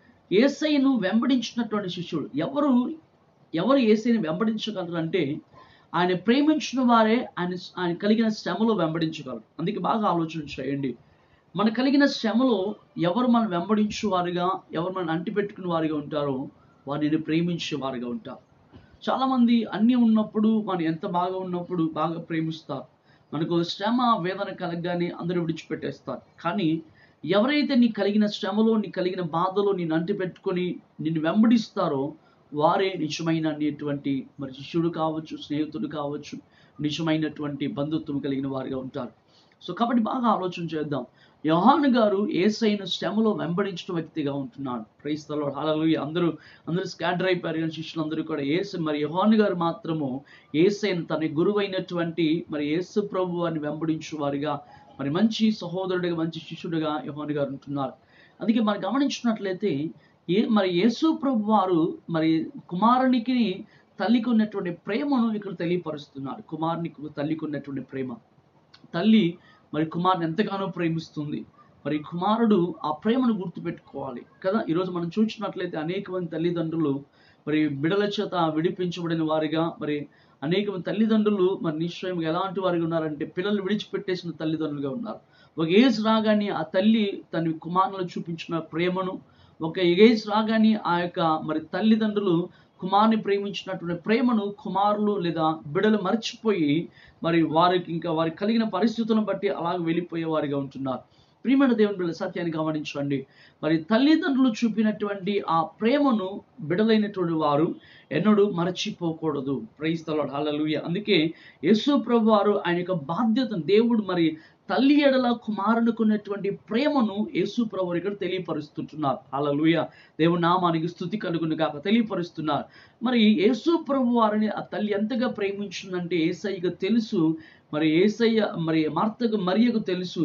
ఏసైను వెంబడించినటువంటి శిష్యుడు ఎవరు ఎవరు ఏసైని వెంబడించగలరు అంటే ఆయన ప్రేమించిన వారే ఆయన ఆయన కలిగిన శ్రమలో వెంబడించగలరు అందుకే బాగా ఆలోచన చేయండి మన కలిగిన శ్రమలో ఎవరు మనం వెంబడించే వారుగా ఎవరు మనం అంటిపెట్టుకునే వారుగా ఉంటారో వారిని ప్రేమించే వారుగా ఉంటారు చాలామంది అన్నీ ఉన్నప్పుడు మనం ఎంత బాగా ఉన్నప్పుడు బాగా ప్రేమిస్తారు మనకు శ్రమ వేదన కలగగానే అందరూ విడిచిపెట్టేస్తారు కానీ ఎవరైతే నీ కలిగిన శ్రమలో నీ కలిగిన బాధలో నేను అంటిపెట్టుకొని నిన్ను వెంబడిస్తారో వారే నిజమైన అనేటువంటి మరి శిష్యుడు కావచ్చు స్నేహితుడు కావచ్చు నిజమైనటువంటి బంధుత్వం కలిగిన వారుగా ఉంటారు సో కాబట్టి బాగా ఆలోచన చేద్దాం యోహాను గారు ఏసైన శ్రమలో వెంబడించిన వ్యక్తిగా ఉంటున్నాడు క్రైస్తలో హాలలు అందరూ అందరూ స్కాటర్ అయిపోయారు కానీ శిష్యులందరూ కూడా ఏసు మరి యోహాను గారు మాత్రము ఏసైన తన గురువైనటువంటి మరి యేసు ప్రభు అని వెంబడించు వారిగా మరి మంచి సహోదరుడిగా మంచి శిష్యుడిగా యోహాను గారు ఉంటున్నారు అందుకే మనం గమనించినట్లయితే ఏ మరి యేసు ప్రభు వారు మరి కుమారునికి తల్లికి ఉన్నటువంటి ప్రేమను ఇక్కడ తెలియపరుస్తున్నారు కుమారునికి తల్లికి ఉన్నటువంటి ప్రేమ తల్లి మరి కుమారుని ఎంతగానో ప్రేమిస్తుంది మరి కుమారుడు ఆ ప్రేమను గుర్తుపెట్టుకోవాలి కదా ఈరోజు మనం చూసినట్లయితే అనేక మంది తల్లిదండ్రులు మరి బిడల చేత విడిపించబడిన వారిగా మరి అనేక మంది తల్లిదండ్రులు మరి నిశ్చయంగా ఎలాంటి వారిగా ఉన్నారంటే పిల్లలు విడిచిపెట్టేసిన తల్లిదండ్రులుగా ఉన్నారు ఒక ఏజ్ రాగానే ఆ తల్లి తన కుమారులు చూపించిన ప్రేమను ఒక ఏజ్ రాగానే ఆ యొక్క మరి తల్లిదండ్రులు కుమారుని ప్రేమించినటువంటి ప్రేమను కుమారులు లేదా బిడలు మర్చిపోయి మరి వారికి ఇంకా వారికి కలిగిన పరిస్థితులను బట్టి అలాగ వెళ్ళిపోయే వారిగా ఉంటున్నారు ప్రియమైన దేవుని బిడ్డ సత్యాన్ని గమనించండి మరి తల్లిదండ్రులు చూపినటువంటి ఆ ప్రేమను బిడలైనటువంటి వారు ఎన్నడూ మరచిపోకూడదు ప్రైస్తలాడు హల్లెలూయా అందుకే యేసు ప్రభు వారు ఆయన యొక్క బాధ్యతను దేవుడు మరి తల్లి ఎడల కుమారునికున్నటువంటి ప్రేమను యేసు ప్రభు ఇక్కడ తెలియపరుస్తుంటున్నారు హల్లెలూయా దేవుని నామానికి స్థుతి కలుగును కాక తెలియపరుస్తున్నారు మరి యేసు ప్రభు వారిని ఆ తల్లి ఎంతగా ప్రేమించిందంటే ఏసయ్యకు తెలుసు మరి ఏసయ్య మరి మార్తకు మరియకు తెలుసు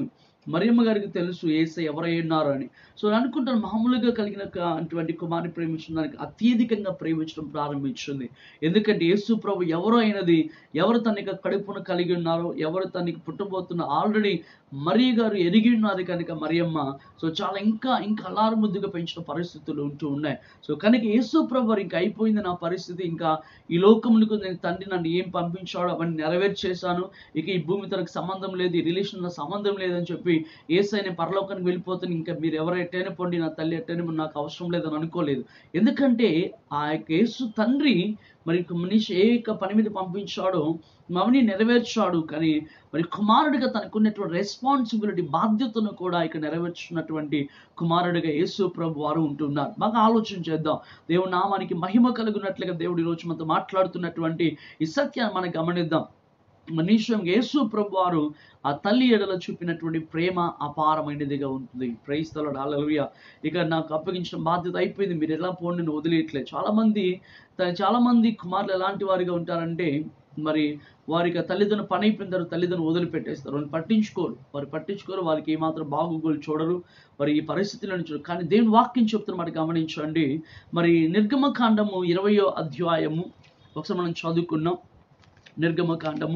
మరియమ్మ గారికి తెలుసు ఏసై ఎవరై ఉన్నారు అని సో నేను అనుకుంటాను మామూలుగా కలిగిన క- అటువంటి కుమారుని ప్రేమించడానికి అత్యధికంగా ప్రేమించడం ప్రారంభించింది ఎందుకంటే యేసు ప్రభు ఎవరు అయినది ఎవరు తనకి కడుపును కలిగి ఉన్నారో ఎవరు తనకి పుట్టబోతున్న ఆల్రెడీ మరియ గారు ఎరిగి ఉన్నారు కనుక మరియమ్మ సో చాలా ఇంకా ఇంకా అలారు ముద్దుగా పెంచిన పరిస్థితులు ఉంటూ ఉన్నాయి సో కనుక యేసు ప్రభు వారు ఇంకా అయిపోయింది నా పరిస్థితి ఇంకా ఈ లోకములకు నేను తండ్రి నన్ను ఏం పంపించాడో అవన్నీ నెరవేర్చేశాను ఇక ఈ భూమి తనకు సంబంధం లేదు ఈ రిలేషన్లో సంబంధం లేదని చెప్పి ఏసై నేను పరలోకానికి వెళ్ళిపోతాను ఇంకా మీరు ఎవరు ఎట్టైనా పొండి నా తల్లి ఎట్టైనా పొండి నాకు అవసరం లేదని అనుకోలేదు ఎందుకంటే ఆ యొక్క యేసు తండ్రి మరి ఒక మనిషి ఏ యొక్క పని మీద పంపించాడో అవన్నీ నెరవేర్చాడు కానీ మరి కుమారుడిగా తనకున్నటువంటి రెస్పాన్సిబిలిటీ బాధ్యతను కూడా ఇక నెరవేర్చున్నటువంటి కుమారుడిగా యేసు ప్రభు వారు ఉంటున్నారు బాగా ఆలోచన చేద్దాం దేవుడి నామానికి మహిమ కలుగునట్లుగా దేవుడు ఈరోజు మనతో మాట్లాడుతున్నటువంటి ఈ సత్యాన్ని మనం గమనిద్దాం మనిషం యేసు ప్రభు వారు ఆ తల్లి ఎడల చూపినటువంటి ప్రేమ అపారమైనదిగా ఉంటుంది ప్రైస్తలో డాలలుయ ఇక నాకు అప్పగించిన బాధ్యత అయిపోయింది మీరు ఎలా పోండి నేను వదిలేయట్లేదు చాలా మంది త- చాలా మంది కుమారులు ఎలాంటి వారిగా ఉంటారంటే మరి వారికి ఆ తల్లిదండ్రులు పని అయిపోయిన తర్వాత తల్లిదండ్రులు వదిలిపెట్టేస్తారు వాళ్ళు పట్టించుకోరు వారు పట్టించుకోరు వారికి ఏమాత్రం బాగోగులు చూడరు మరి ఈ పరిస్థితులను చూడరు కానీ దేవుని వాక్యం చెప్తున్న మాట గమనించండి మరి నిర్గమకాండము ఇరవయో అధ్యాయము ఒకసారి మనం చదువుకున్నాం నిర్గమకాండము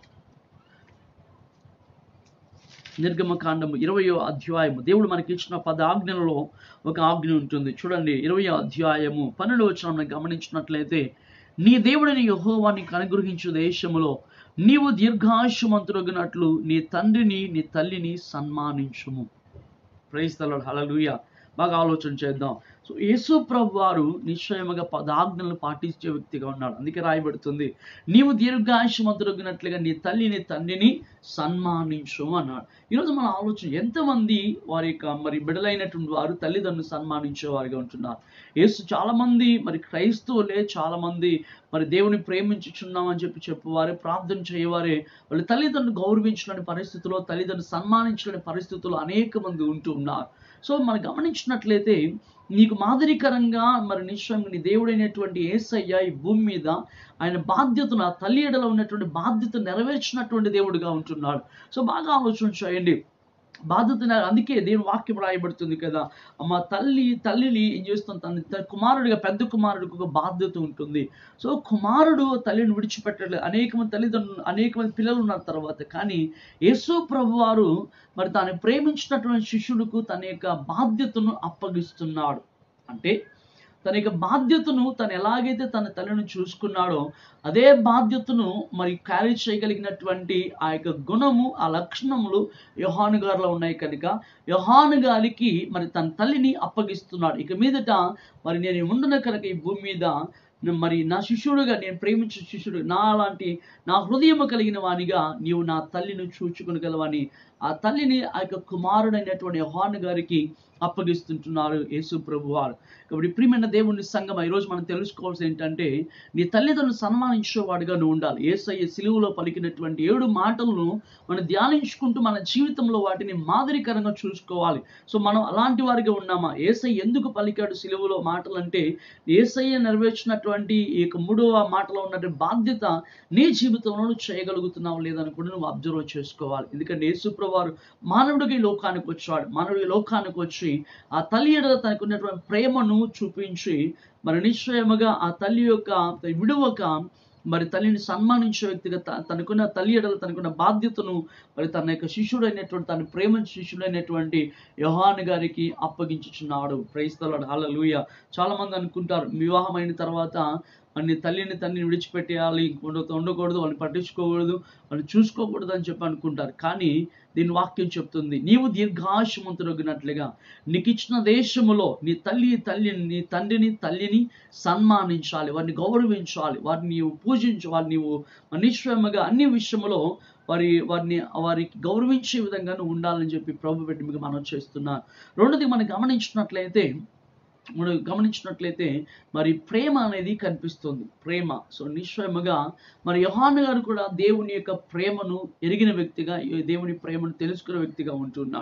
నిర్గమకాండము ఇరవయో అధ్యాయము దేవుడు మనకి ఇచ్చిన పద ఆజ్ఞలలో ఒక ఆజ్ఞ ఉంటుంది చూడండి ఇరవయో అధ్యాయము పన్నెండు వచ్చిన గమనించినట్లయితే నీ దేవుడిని యెహోవా నీకు అనుగ్రహించు దేశములో నీవు దీర్ఘాయుషమంతురగినట్లు నీ తండ్రిని నీ తల్లిని సన్మానించుము ప్రైజ్ తలడు హలలుయ బాగా ఆలోచన చేద్దాం సో యేసు ప్రభు వారు నిశ్చయముగా పదాజ్ఞలను పాటించే వ్యక్తిగా ఉన్నాడు అందుకే రాయబడుతుంది నీవు దీర్ఘాయుషమంతురగినట్లుగా నీ తల్లిని తండ్రిని సన్మానించు అన్నాడు ఈరోజు మన ఆలోచన ఎంతమంది వారి యొక్క మరి బిడలైనటువంటి వారు తల్లిదండ్రులు సన్మానించే వారిగా ఉంటున్నారు యేసు చాలా మంది మరి క్రైస్తవులే చాలా మంది మరి దేవుని ప్రేమించుచున్నామని చెప్పి చెప్పువారే ప్రార్థన చేయవారే వాళ్ళ తల్లిదండ్రులు గౌరవించలేని పరిస్థితుల్లో తల్లిదండ్రులు సన్మానించలేని పరిస్థితుల్లో అనేక మంది ఉంటూ ఉన్నారు సో మనం గమనించినట్లయితే నీకు మాదిరికరంగా మరి నిశ్చయంగా నీ దేవుడైనటువంటి ఏసయ్య ఈ భూమి మీద ఆయన బాధ్యతను ఆ తల్లి ఎడలో ఉన్నటువంటి బాధ్యత నెరవేర్చినటువంటి దేవుడిగా ఉంటున్నాడు సో బాగా ఆలోచన చేయండి బాధ్యత నెర- అందుకే దేవుని వాక్యం రాయబడుతుంది కదా అమ్మ తల్లి తల్లిని ఏం చేస్తుంది తన తన కుమారుడిగా పెద్ద కుమారుడికి ఒక బాధ్యత ఉంటుంది సో కుమారుడు తల్లిని విడిచిపెట్టలేదు అనేక మంది తల్లిదండ్రులు అనేక మంది పిల్లలు ఉన్న తర్వాత కానీ యేసు ప్రభు వారు మరి తాను ప్రేమించినటువంటి శిష్యుడికి తన యొక్క బాధ్యతను అప్పగిస్తున్నాడు అంటే తన యొక్క బాధ్యతను తను ఎలాగైతే తన తల్లిని చూసుకున్నాడో అదే బాధ్యతను మరి క్యారీ చేయగలిగినటువంటి ఆ యొక్క గుణము ఆ లక్షణములు యోహాను గారిలో ఉన్నాయి కనుక యోహాను గారికి మరి తన తల్లిని అప్పగిస్తున్నాడు ఇక మీదట మరి నేను ఉండను కనుక ఈ భూమి మీద మరి నా శిష్యుడుగా నేను ప్రేమించిన శిష్యుడు నా లాంటి నా హృదయము కలిగిన వానిగా నీవు నా తల్లిని చూచుకొనగలవని ఆ తల్లిని ఆ యొక్క కుమారుడైనటువంటి యోహాను గారికి అప్పగిస్తుంటున్నారు యేసు ప్రభు వారు కాబట్టి ప్రియమైన దేవుని సంఘం ఈరోజు మనం తెలుసుకోవాల్సింది ఏంటంటే నీ తల్లిదండ్రులు సన్మానించేవాడిగా నువ్వు ఉండాలి ఏసయ్య సిలువలో పలికినటువంటి ఏడు మాటలను మనం ధ్యానించుకుంటూ మన జీవితంలో వాటిని మాదిరికరంగా చూసుకోవాలి సో మనం అలాంటి వారిగా ఉన్నామా ఏసై ఎందుకు పలికాడు సిలువలో మాటలు అంటే ఏసయ్య నెరవేర్చినటువంటి ఈ యొక్క మూడవ మాటలో ఉన్నటువంటి బాధ్యత నీ జీవితంలో నువ్వు చేయగలుగుతున్నావు లేదని కూడా నువ్వు అబ్జర్వ్ చేసుకోవాలి ఎందుకంటే యేసుప్రభు వారు మానవుడికి ఈ లోకానికి వచ్చాడు మానవుడి ఈ లోకానికి వచ్చి ఆ తల్లి ఎడల తనకు ఉన్నటువంటి ప్రేమను చూపించి మరి నిశ్చయముగా ఆ తల్లి యొక్క విడువక మరి తల్లిని సన్మానించే వ్యక్తిగా త- తనకున్న తల్లి ఎడల తనకున్న బాధ్యతను మరి తన యొక్క శిష్యుడైనటువంటి తన ప్రేమ శిష్యుడైనటువంటి యోహాను గారికి అప్పగించుచున్నాడు ప్రైస్తలాడు హల్లెలూయా చాలా మంది అనుకుంటారు వివాహం అయిన తర్వాత అన్ని తల్లిని తల్లిని విడిచిపెట్టేయాలి ఇంకొండతో ఉండకూడదు వాళ్ళని పట్టించుకోకూడదు వాళ్ళని చూసుకోకూడదు అని చెప్పి అనుకుంటారు కానీ దీని వాక్యం చెప్తుంది నీవు దీర్ఘాశమంతురగినట్లుగా నీకు ఇచ్చిన దేశములో నీ తల్లి తల్లిని నీ తండ్రిని తల్లిని సన్మానించాలి వారిని గౌరవించాలి వారిని నీవు పూజించు వారిని నీవు నిశ్చయముగా అన్ని విషయములో వారి వారిని వారికి గౌరవించే విధంగా నువ్వు ఉండాలని చెప్పి ప్రభు పెట్టి మీకు మనం చేస్తున్నాను రెండోది మనం గమనించినట్లయితే మనం గమనించినట్లయితే మరి ప్రేమ అనేది కనిపిస్తుంది ప్రేమ సో నిశ్చయముగా మరి యోహాను గారు కూడా దేవుని యొక్క ప్రేమను ఎరిగిన వ్యక్తిగా ఈ దేవుని ప్రేమను తెలుసుకునే వ్యక్తిగా ఉంటున్నాడు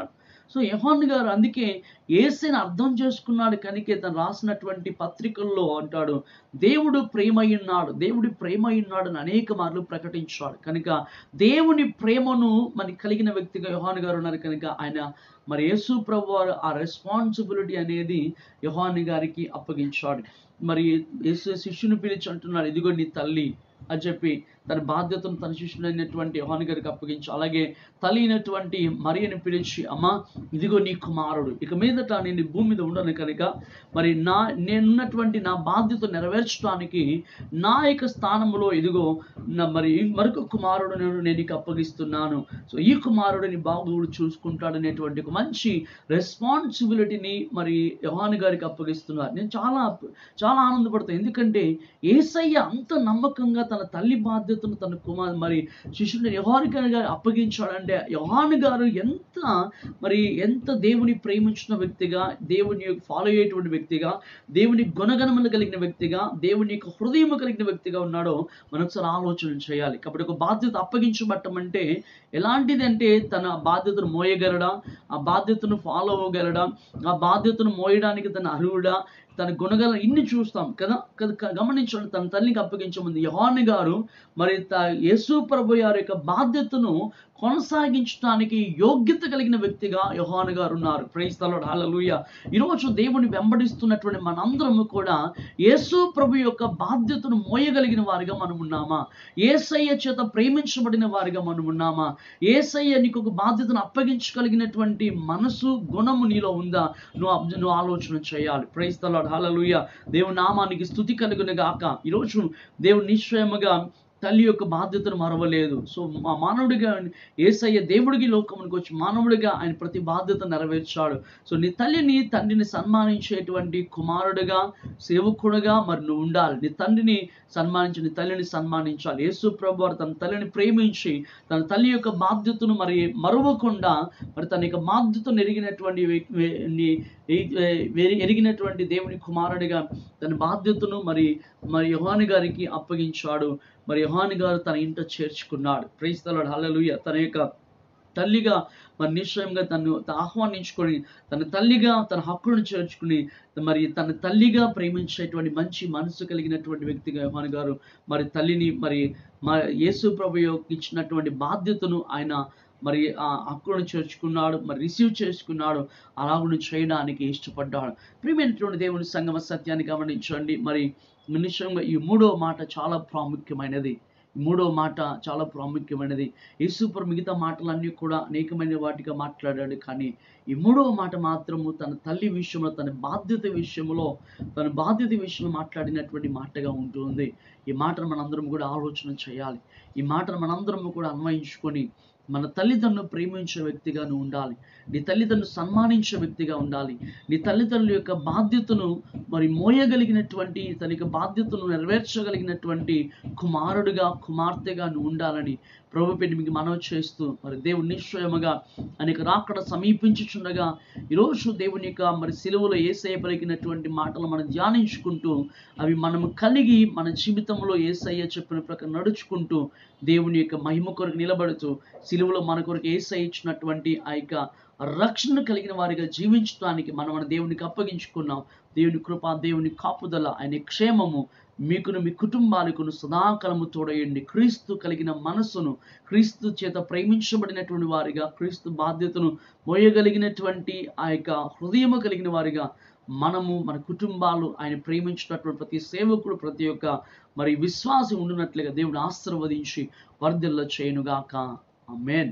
సో యెహోన్ గారు అందుకే ఏసైని అర్థం చేసుకున్నాడు కనుక తను రాసినటువంటి పత్రికల్లో అంటాడు దేవుడు ప్రేమయ్యున్నాడు దేవుడి ప్రేమయ్యున్నాడు అని అనేక మార్లు ప్రకటించాడు కనుక దేవుని ప్రేమను మనకి కలిగిన వ్యక్తిగా యోహాన్ గారు ఉన్నారు కనుక ఆయన మరి యేసు ప్రభు వారు ఆ రెస్పాన్సిబిలిటీ అనేది యోహాన్ గారికి అప్పగించాడు మరి యేసు శిష్యుని పిలిచి అంటున్నాడు ఇదిగో నీ తల్లి అని చెప్పి తన బాధ్యతను తన శిష్యుడైనటువంటి యోహాన్ గారికి అప్పగించి అలాగే తల్లి అయినటువంటి మరియని పిలిచి అమ్మ ఇదిగో నీ కుమారుడు ఇక మీదట నేను ఈ భూమి మీద ఉండను కనుక మరి నా నేనున్నటువంటి నా బాధ్యత నెరవేర్చడానికి నా యొక్క స్థానంలో ఇదిగో నా మరి మరొక కుమారుడు నేను నేను నీకు అప్పగిస్తున్నాను సో ఈ కుమారుడిని బాగుడు చూసుకుంటాడనేటువంటి ఒక మంచి రెస్పాన్సిబిలిటీని మరి యోహాన్ గారికి అప్పగిస్తున్నారు నేను చాలా చాలా ఆనందపడతాను ఎందుకంటే ఏసయ్య అంత నమ్మకంగా తన తల్లి బాధ్యతను తన కుమార్ మరి శిష్యుని యోహాన్ గారు అప్పగించాడంటే యోహాన్ గారు ఎంత మరి ఎంత దేవుని ప్రేమించిన వ్యక్తిగా దేవుని ఫాలో అయ్యేటువంటి వ్యక్తిగా దేవుని గుణగణములు కలిగిన వ్యక్తిగా దేవుని యొక్క హృదయం కలిగిన వ్యక్తిగా ఉన్నాడో మనం ఒకసారి ఆలోచన చేయాలి కాబట్టి ఒక బాధ్యత అప్పగించబట్టం అంటే ఎలాంటిది అంటే తన బాధ్యతను మోయగలడా ఆ బాధ్యతను ఫాలో అవ్వగలడా ఆ బాధ్యతను మోయడానికి తన అర్హుడా తన గుణగల ఇన్ని చూస్తాం కదా కదా క- గమనించండి తన తల్లికి అప్పగించే ముందు యోహాన్ గారు మరి త- యేసు ప్రభు గారి యొక్క బాధ్యతను కొనసాగించడానికి యోగ్యత కలిగిన వ్యక్తిగా యోహాన్ గారు ఉన్నారు ప్రైజ్ తలడు హల్లెలూయ ఈరోజు దేవుని వెంబడిస్తున్నటువంటి మనందరము కూడా యేసు ప్రభు యొక్క బాధ్యతను మోయగలిగిన వారిగా మనం ఉన్నామా ఏసయ్య చేత ప్రేమించబడిన వారిగా మనం ఉన్నామా ఏసయ్య నీకు ఒక బాధ్యతను అప్పగించగలిగినటువంటి మనసు గుణము నీలో ఉందా నువ్వు అబ్- నువ్వు ఆలోచన చేయాలి ప్రైజ్ తలాడు హల్లెలూయ దేవుని నామానికి స్థుతి కలుగును గాక ఈరోజు దేవుడు నిశ్చయముగా తల్లి యొక్క బాధ్యతను మరవలేదు సో మా మానవుడిగా ఏసయ్య దేవుడికి లోకమునికి వచ్చి మానవుడిగా ఆయన ప్రతి బాధ్యత నెరవేర్చాడు సో నీ తల్లిని తండ్రిని సన్మానించేటువంటి కుమారుడిగా సేవకుడుగా మరి నువ్వు ఉండాలి నీ తండ్రిని సన్మానించి నీ తల్లిని సన్మానించాలి యేసు ప్రభు వారు తన తల్లిని ప్రేమించి తన తల్లి యొక్క బాధ్యతను మరి మరవకుండా మరి తన యొక్క బాధ్యతను ఎరిగినటువంటి వ్యక్- వే- ని- ఎ- ఎ- ఎరిగినటువంటి దేవుని కుమారుడిగా తన బాధ్యతను మరి మరి యోహాని గారికి అప్పగించాడు మరి యోహాని గారు తన ఇంట చేర్చుకున్నాడు ప్రైస్తలాడు హల్లెలూయ తన యొక్క తల్లిగా మరి నిశ్చయంగా తను ఆహ్వానించుకొని తన తల్లిగా తన హక్కులను చేర్చుకుని మరి తన తల్లిగా ప్రేమించేటువంటి మంచి మనసు కలిగినటువంటి వ్యక్తిగా యోహాన్ గారు మరి తల్లిని మరి మా యేసు ప్రభు యొక్క ఇచ్చినటువంటి బాధ్యతను ఆయన మరి ఆ హక్కులను చేర్చుకున్నాడు మరి రిసీవ్ చేసుకున్నాడు అలాగును చేయడానికి ఇష్టపడ్డాడు ప్రియమైనటువంటి దేవుని సంగమ సత్యాన్ని గమనించండి మరి నిశ్చయంగా ఈ మూడో మాట చాలా ప్రాముఖ్యమైనది ఈ మూడో మాట చాలా ప్రాముఖ్యమైనది యేసుప్రభు మిగతా మాటలన్నీ కూడా అనేకమైన వాటిగా మాట్లాడాడు కానీ ఈ మూడవ మాట మాత్రము తన తల్లి విషయంలో తన బాధ్యత విషయంలో తన బాధ్యత విషయంలో మాట్లాడినటువంటి మాటగా ఉంటుంది ఈ మాటను మనందరం కూడా ఆలోచన చేయాలి ఈ మాటను మనందరం కూడా అన్వయించుకొని మన తల్లిదండ్రులు ప్రేమించే వ్యక్తిగా నువ్వు ఉండాలి నీ తల్లిదండ్రులు సన్మానించే వ్యక్తిగా ఉండాలి నీ తల్లిదండ్రుల యొక్క బాధ్యతను మరి మోయగలిగినటువంటి తన యొక్క బాధ్యతను నెరవేర్చగలిగినటువంటి కుమారుడుగా కుమార్తెగా నువ్వు ఉండాలని ప్రభు పెట్టి మీకు మనవి చేస్తూ మరి దేవుడు నిశ్చయముగా అనేక రాకడ సమీపించుచుండగా ఈరోజు దేవుని యొక్క మరి సిలువలో ఏసయ్య పలికినటువంటి మాటలు మనం ధ్యానించుకుంటూ అవి మనము కలిగి మన జీవితంలో ఏసయ్య చెప్పిన ప్రకారం నడుచుకుంటూ దేవుని యొక్క మహిమ కొరకు నిలబడుతూ సిలువలో మన కొరకు ఏసయ్య ఇచ్చినటువంటి ఆ యొక్క రక్షణ కలిగిన వారిగా జీవించడానికి మనం మన దేవునికి అప్పగించుకున్నాం దేవుని కృప దేవుని కాపుదల ఆయన క్షేమము మీకును మీ కుటుంబాలకును సదాకాలము తోడయండి క్రీస్తు కలిగిన మనస్సును క్రీస్తు చేత ప్రేమించబడినటువంటి వారిగా క్రీస్తు బాధ్యతను మోయగలిగినటువంటి ఆ యొక్క హృదయము కలిగిన వారిగా మనము మన కుటుంబాలు ఆయన ప్రేమించినటువంటి ప్రతి సేవకుడు ప్రతి ఒక్క మరి విశ్వాసం ఉండినట్లుగా దేవుని ఆశీర్వదించి వర్ధిల్ల చేయనుగాక ఆమేన్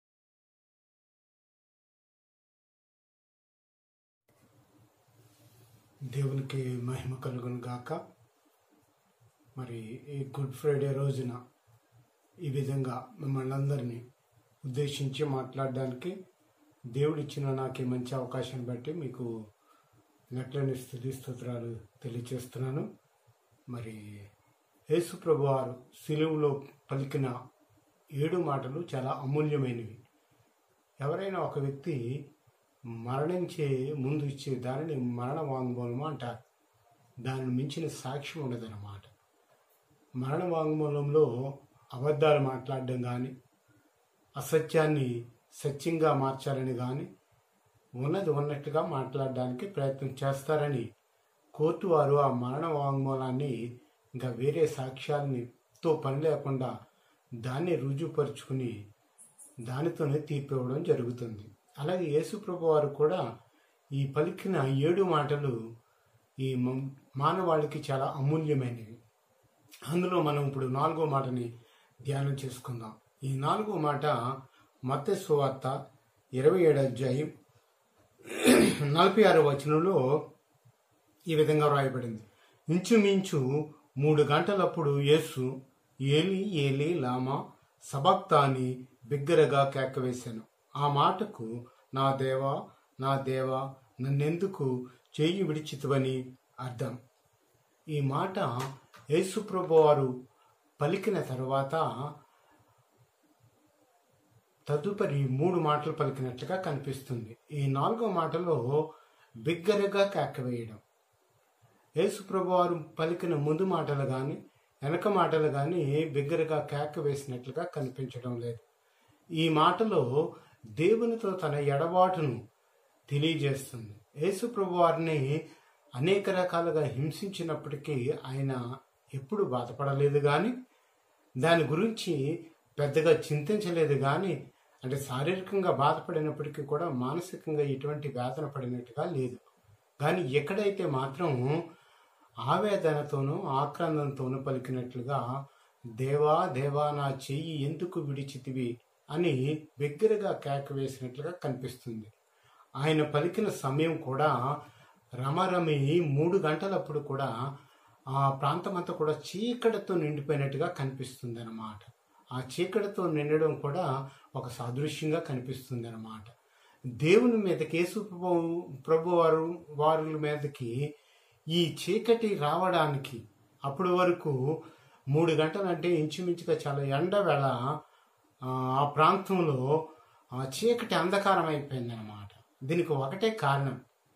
దేవునికి మహిమ కలుగును గాక మరి ఈ గుడ్ ఫ్రైడే రోజున ఈ విధంగా మిమ్మల్ని అందరినీ ఉద్దేశించి మాట్లాడడానికి దేవుడు ఇచ్చిన నాకు ఈ మంచి అవకాశాన్ని బట్టి మీకు నట్లని స్థుతి స్తోత్రాలు తెలియచేస్తున్నాను మరి యేసు ప్రభు వారు సిలువులో పలికిన ఏడు మాటలు చాలా అమూల్యమైనవి ఎవరైనా ఒక వ్యక్తి మరణించే ముందు ఇచ్చే దానిని మరణ వాంగ్మూలము అంటారు దానిని మించిన సాక్ష్యం ఉండదన్నమాట మరణ వాంగ్మూలంలో అబద్ధాలు మాట్లాడడం కానీ అసత్యాన్ని సత్యంగా మార్చాలని కానీ ఉన్నది ఉన్నట్టుగా మాట్లాడడానికి ప్రయత్నం చేస్తారని కోర్టు వారు ఆ మరణ వాంగ్మూలాన్ని ఇంకా వేరే సాక్ష్యాలని తో పని లేకుండా దాన్ని రుజువుపరుచుకుని దానితోనే తీర్పు ఇవ్వడం జరుగుతుంది అలాగే యేసుప్రభు వారు కూడా ఈ పలికిన ఏడు మాటలు ఈ మ- మానవాళికి చాలా అమూల్యమైనవి అందులో మనం ఇప్పుడు నాలుగో మాటని ధ్యానం చేసుకుందాం ఈ నాలుగో మాట మత్త సువార్త ఇరవై ఏడు అధ్యాయం నలభై ఆరో వచనంలో ఈ విధంగా వ్రాయబడింది ఇంచుమించు మూడు గంటలప్పుడు యేసు ఏలి ఏలి లామా సబక్తాని బిగ్గరగా కేకవేశాను ఆ మాటకు నా దేవా నా దేవా నన్నెందుకు చేయి విడిచితువని అర్థం ఈ మాట యేసుప్రభు వారు పలికిన తర్వాత తదుపరి మూడు మాటలు పలికినట్లుగా కనిపిస్తుంది ఈ నాలుగో మాటలో బిగ్గరగా కేకవేయడం యేసుప్రభు వారు పలికిన ముందు మాటలు కానీ వెనక మాటలు కానీ బిగ్గరగా కేక వేసినట్లుగా కనిపించడం లేదు ఈ మాటలో దేవునితో తన ఎడబాటును తెలియజేస్తుంది యేసుప్రభు వారిని అనేక రకాలుగా హింసించినప్పటికీ ఆయన ఎప్పుడు బాధపడలేదు కానీ దాని గురించి పెద్దగా చింతించలేదు కానీ అంటే శారీరకంగా బాధపడినప్పటికీ కూడా మానసికంగా ఎటువంటి వేదన పడినట్టుగా లేదు కానీ ఎక్కడైతే మాత్రం ఆవేదనతోనూ ఆక్రందంతోనూ పలికినట్లుగా దేవా దేవా నా చెయ్యి ఎందుకు విడిచితివి అని బిగ్గరగా కేక వేసినట్లుగా కనిపిస్తుంది ఆయన పలికిన సమయం కూడా రమరమి మూడు గంటలప్పుడు కూడా ఆ ప్రాంతమంతా కూడా చీకటితో నిండిపోయినట్టుగా కనిపిస్తుంది అన్నమాట ఆ చీకటితో నిండడం కూడా ఒక సాదృశ్యంగా కనిపిస్తుంది అన్నమాట దేవుని మీదకి యేసు ప్రభు ప్రభు వారు వారి మీదకి ఈ చీకటి రావడానికి అప్పటి వరకు మూడు గంటలంటే ఇంచుమించుగా చాలా ఎండ వేళ ఆ ఆ ప్రాంతంలో ఆ చీకటి అంధకారం అయిపోయింది అనమాట దీనికి ఒకటే కారణం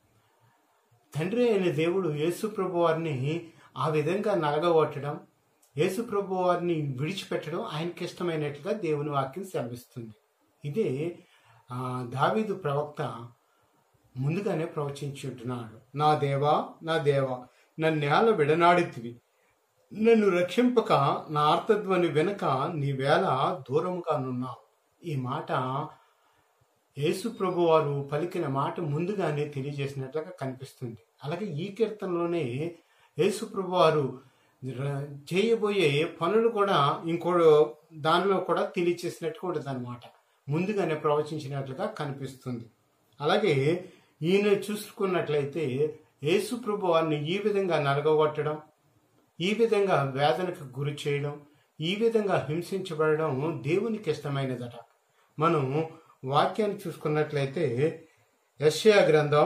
తండ్రి అయిన దేవుడు యేసుప్రభు వారిని ఆ విధంగా నలగగొట్టడం యేసుప్రభు వారిని విడిచిపెట్టడం ఆయనకి ఇష్టమైనట్లుగా దేవుని వాక్యం సెలవిస్తుంది ఇదే ఆ, దావీదు ప్రవక్త ముందుగానే ప్రవచించుంటున్నాడు నా దేవా నా దేవా నన్ను నేల విడనాడితివి నన్ను రక్షింపక నా ఆర్తధ్వని వెనుక నీ వేళ దూరముగా నున్నావు ఈ మాట యేసు ప్రభు వారు పలికిన మాట ముందుగానే తెలియజేసినట్లుగా కనిపిస్తుంది అలాగే ఈ కీర్తనలోనే యేసు ప్రభు వారు ర- చేయబోయే పనులు కూడా ఇంకో దానిలో కూడా తెలియచేసినట్టుగా ఉంటుంది అనమాట ముందుగానే ప్రవచించినట్లుగా కనిపిస్తుంది అలాగే ఈయన చూసుకున్నట్లయితే యేసు ప్రభు వారిని ఈ విధంగా నలగొట్టడం ఈ విధంగా వేదనకు గురి చేయడం ఈ విధంగా హింసించబడడం దేవునికి ఇష్టమైనదట మనం వాక్యాన్ని చూసుకున్నట్లయితే యశ్యా గ్రంథం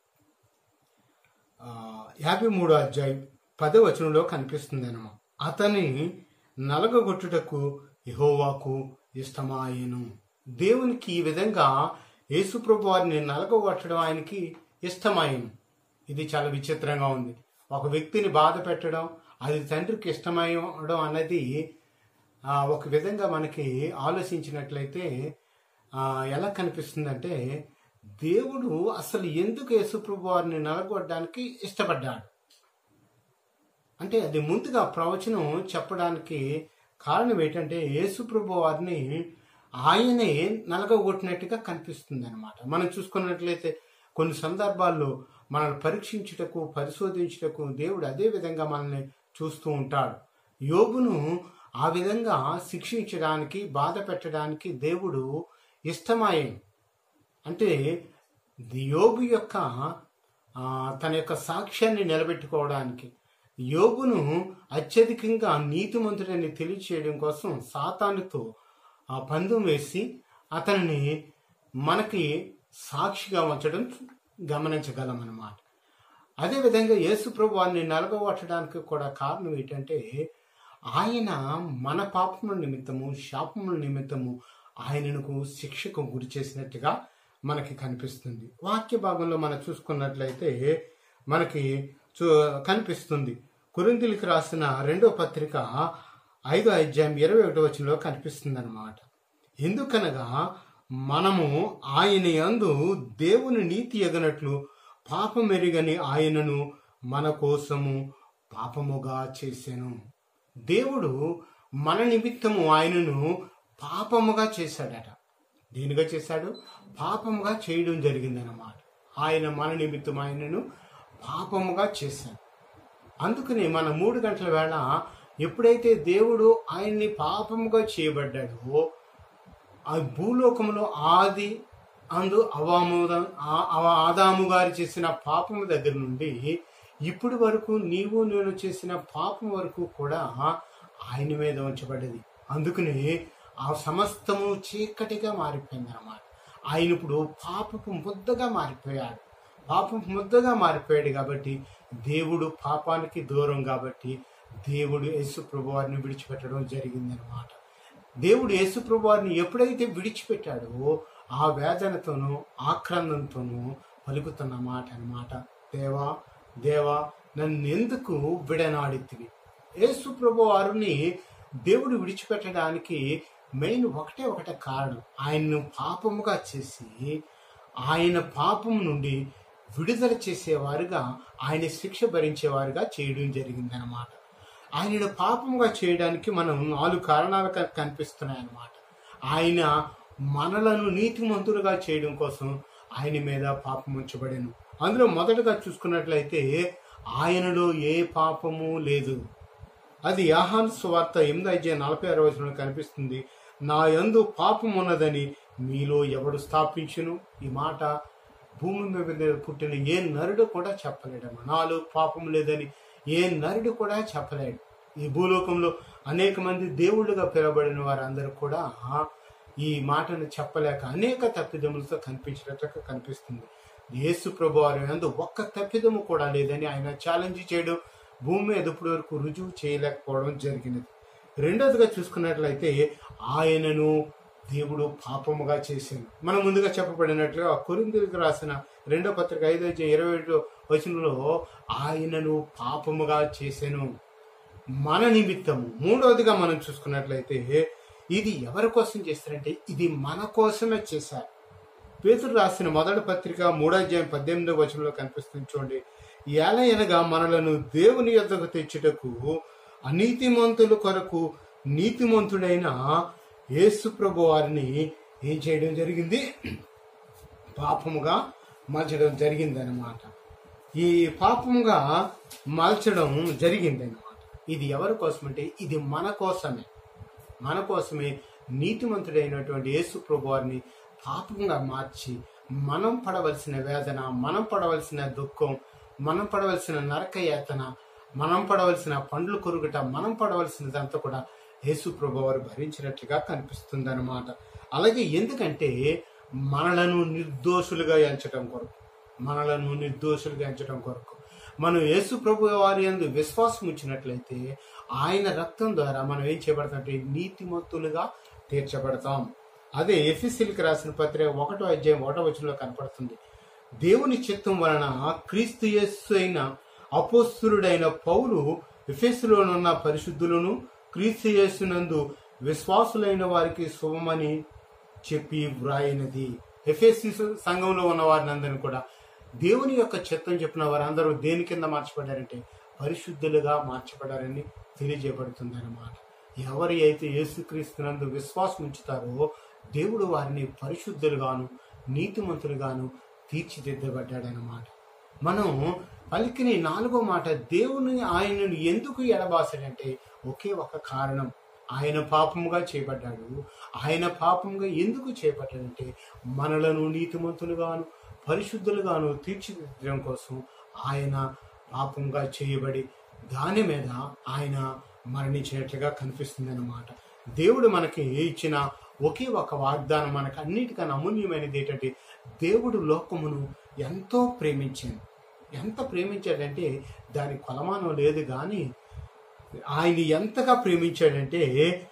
ఆ, యాభై మూడో అధ్యాయం పదో వచనంలో కనిపిస్తుంది అన్నమాట అతని నలగగొట్టుటకు యెహోవాకు ఇష్టమాయను దేవునికి ఈ విధంగా యేసుప్రభు వారిని నలగగొట్టడం ఆయనకి ఇష్టమాయను ఇది చాలా విచిత్రంగా ఉంది ఒక వ్యక్తిని బాధ పెట్టడం అది తండ్రికి ఇష్టమయ్యడం అన్నది ఆ, ఒక విధంగా మనకి ఆలోచించినట్లయితే ఆ, ఎలా కనిపిస్తుందంటే దేవుడు అసలు ఎందుకు యేసుప్రభు వారిని నలగొట్టడానికి ఇష్టపడ్డాడు అంటే అది ముందుగా ప్రవచనం చెప్పడానికి కారణం ఏంటంటే యేసుప్రభు వారిని ఆయనే నలగొట్టినట్టుగా కనిపిస్తుంది అనమాట మనం చూసుకున్నట్లయితే కొన్ని సందర్భాల్లో మనల్ని పరీక్షించుటకు పరిశోధించుటకు దేవుడు అదే విధంగా మనల్ని చూస్తూ ఉంటాడు యోబును ఆ విధంగా శిక్షించడానికి బాధ పెట్టడానికి దేవుడు ఇష్టమాయను అంటే యోబు యొక్క ఆ, తన యొక్క సాక్ష్యాన్ని నిలబెట్టుకోవడానికి యోబును అత్యధికంగా నీతిమంతుడని తెలియచేయడం కోసం సాతానుతో ఆ పందెం వేసి అతనిని మనకి సాక్షిగా ఉంచడం గమనించగలం అన్నమాట అదేవిధంగా యేసుప్రభు వారిని నలగొట్టడానికి కూడా కారణం ఏంటంటే ఆయన మన పాపముల నిమిత్తము శాపముల నిమిత్తము ఆయనకు శిక్షకు గురి చేసినట్టుగా మనకి కనిపిస్తుంది వాక్య భాగంలో మనం చూసుకున్నట్లయితే మనకి చూ కనిపిస్తుంది కురిందులకి రాసిన రెండో పత్రిక ఐదో అధ్యాయం ఇరవై ఒకటో వచనంలో కనిపిస్తుంది అనమాట ఎందుకనగా మనము ఆయన యందు దేవుని నీతి ఎగనట్లు పాపమెరుగని ఆయనను మన కోసము పాపముగా చేసెను దేవుడు మన నిమిత్తము ఆయనను పాపముగా చేశాడట దేనిగా చేశాడు పాపముగా చేయడం జరిగిందన్నమాట ఆయన మన నిమిత్తం ఆయనను పాపముగా చేశాడు అందుకని మన మూడు గంటల వేళ ఎప్పుడైతే దేవుడు ఆయన్ని పాపముగా చేయబడ్డాడో ఆ భూలోకంలో ఆది అందు అవాముద ఆ- ఆ- ఆదాము గారు చేసిన పాపము దగ్గర నుండి ఇప్పుడు వరకు నీవు నేను చేసిన పాపం వరకు కూడా ఆయన మీద ఉంచబడ్డది అందుకని ఆ సమస్తము చీకటిగా మారిపోయింది అన్నమాట ఆయన ఇప్పుడు పాపపు ముద్దగా మారిపోయాడు పాపపు ముద్దగా మారిపోయాడు కాబట్టి దేవుడు పాపానికి దూరం కాబట్టి దేవుడు యేసు ప్రభు వారిని విడిచిపెట్టడం జరిగిందనమాట దేవుడు యేసుప్రభు వారిని ఎప్పుడైతే విడిచిపెట్టాడో ఆ వేదనతోనూ ఆక్రందంతోనూ పలుకుతున్న మాట అనమాట దేవా దేవా నన్ను ఎందుకు విడనాడితివి యేసుప్రభు వారిని దేవుడు విడిచిపెట్టడానికి మెయిన్ ఒకటే ఒకటే కారణం ఆయన్ను పాపముగా చేసి ఆయన పాపం నుండి విడుదల చేసేవారుగా ఆయన శిక్ష భరించేవారుగా చేయడం జరిగిందనమాట ఆయనను పాపముగా చేయడానికి మనం నాలుగు కారణాలు క- కనిపిస్తున్నాయి అన్నమాట ఆయన మనలను నీతిమంతులుగా చేయడం కోసం ఆయన మీద పాపం ఉంచబడెను అందులో మొదటగా చూసుకున్నట్లయితే ఆయనలో ఏ పాపము లేదు అది యాహాన్ సువార్త ఎనిమిది అధ్యాయ నలభై ఆరు వచనంలో కనిపిస్తుంది నా యందు పాపం ఉన్నదని మీలో ఎవడు స్థాపించును ఈ మాట భూమి మీద పుట్టిన ఏ నరుడు కూడా చెప్పలేడమ్మా నాలో పాపం లేదని ఏ నరుడు కూడా చెప్పలేడు ఈ భూలోకంలో అనేక మంది దేవుళ్ళుగా పిలవబడిన వారందరూ కూడా ఈ మాటను చెప్పలేక అనేక తప్పిదములతో కనిపించినట్లుగా కనిపిస్తుంది యేసు ప్రభు వారి యందు ఒక్క తప్పిదము కూడా లేదని ఆయన ఛాలెంజ్ చేయడం భూమి మీద ఇప్పటి వరకు రుజువు చేయలేకపోవడం జరిగినది రెండోదిగా చూసుకున్నట్లయితే ఆయనను దేవుడు పాపముగా చేశాను మనం ముందుగా చెప్పబడినట్లుగా కొరిందులకు రాసిన రెండో పత్రిక ఐదో అధ్యాయం ఇరవై ఏడు వచనంలో ఆయనను పాపముగా చేశాను మన నిమిత్తము మూడవదిగా మనం చూసుకున్నట్లయితే ఇది ఎవరి కోసం చేస్తారంటే ఇది మన కోసమే చేశారు పేతురు రాసిన మొదటి పత్రిక మూడో అధ్యాయం పద్దెనిమిదో వచనంలో కనిపిస్తుంది చూడండి ఎలా అనగా మనలను దేవుని యొద్దకు తెచ్చుటకు అనీతిమంతుల కొరకు నీతిమంతుడైన యేసు ప్రభు వారిని ఏం చేయడం జరిగింది పాపముగా మార్చడం జరిగిందనమాట ఈ పాపముగా మార్చడం జరిగిందనమాట ఇది ఎవరి కోసం అంటే ఇది మన కోసమే మన కోసమే నీతిమంతుడైనటువంటి యేసు ప్రభు వారిని పాపంగా మార్చి మనం పడవలసిన వేదన మనం పడవలసిన దుఃఖం మనం పడవలసిన నరక యాతన మనం పడవలసిన పండ్లు కొరుగట మనం పడవలసినదంతా కూడా యేసు ప్రభు వారు భరించినట్లుగా కనిపిస్తుంది అనమాట అలాగే ఎందుకంటే మనలను నిర్దోషులుగా ఎంచడం కొరకు మనలను నిర్దోషులుగా ఎంచడం కొరకు మనం యేసు ప్రభు వారి యందు విశ్వాసం ఉంచినట్లయితే ఆయన రక్తం ద్వారా మనం ఏం చేయబడతామంటే నీతిమంతులుగా తీర్చబడతాం అదే ఎఫ్ఎస్సీలకు రాసిన పత్రిక ఒకటో అధ్యాయం ఒకటో వచనంలో కనపడుతుంది దేవుని చిత్తం వలన క్రీస్తు యేసు అయిన అపోస్తురుడైన పౌలు ఎఫెస్సులోనున్న పరిశుద్ధులను క్రీస్తు యేసునందు విశ్వాసులైన వారికి శుభమని చెప్పి వ్రాయినది ఎఫ్ఎస్సి సంఘంలో ఉన్న వారిని అందరిని కూడా దేవుని యొక్క చిత్తం చెప్పిన వారందరూ దేని కింద మార్చబడ్డారంటే పరిశుద్ధులుగా మార్చబడారని తెలియజేయబడుతుంది అన్నమాట ఎవరి అయితే యేసుక్రీస్తునందు విశ్వాసం ఉంచుతారో దేవుడు వారిని పరిశుద్ధులుగాను నీతిమంతులుగాను తీర్చిదిద్దబడ్డాడనమాట మనం పలికిన ఈ నాలుగో మాట దేవుని ఆయనను ఎందుకు ఎడబాసాడంటే ఒకే ఒక కారణం ఆయన పాపముగా చేయబడ్డాడు ఆయన పాపముగా ఎందుకు చేపట్టాడంటే మనలను నీతిమంతులుగాను పరిశుద్ధులుగాను తీర్చిదిద్దడం కోసం ఆయన పాపంగా చేయబడి దాని మీద ఆయన మరణించినట్లుగా కనిపిస్తుంది అన్నమాట దేవుడు మనకి ఇచ్చిన ఒకే ఒక వాగ్దానం మనకు అన్నిటికన్నా అమూల్యమైనది ఏంటంటే దేవుడు లోకమును ఎంతో ప్రేమించాడు ఎంత ప్రేమించాడంటే దాని కొలమానం లేదు కానీ ఆయన ఎంతగా ప్రేమించాడంటే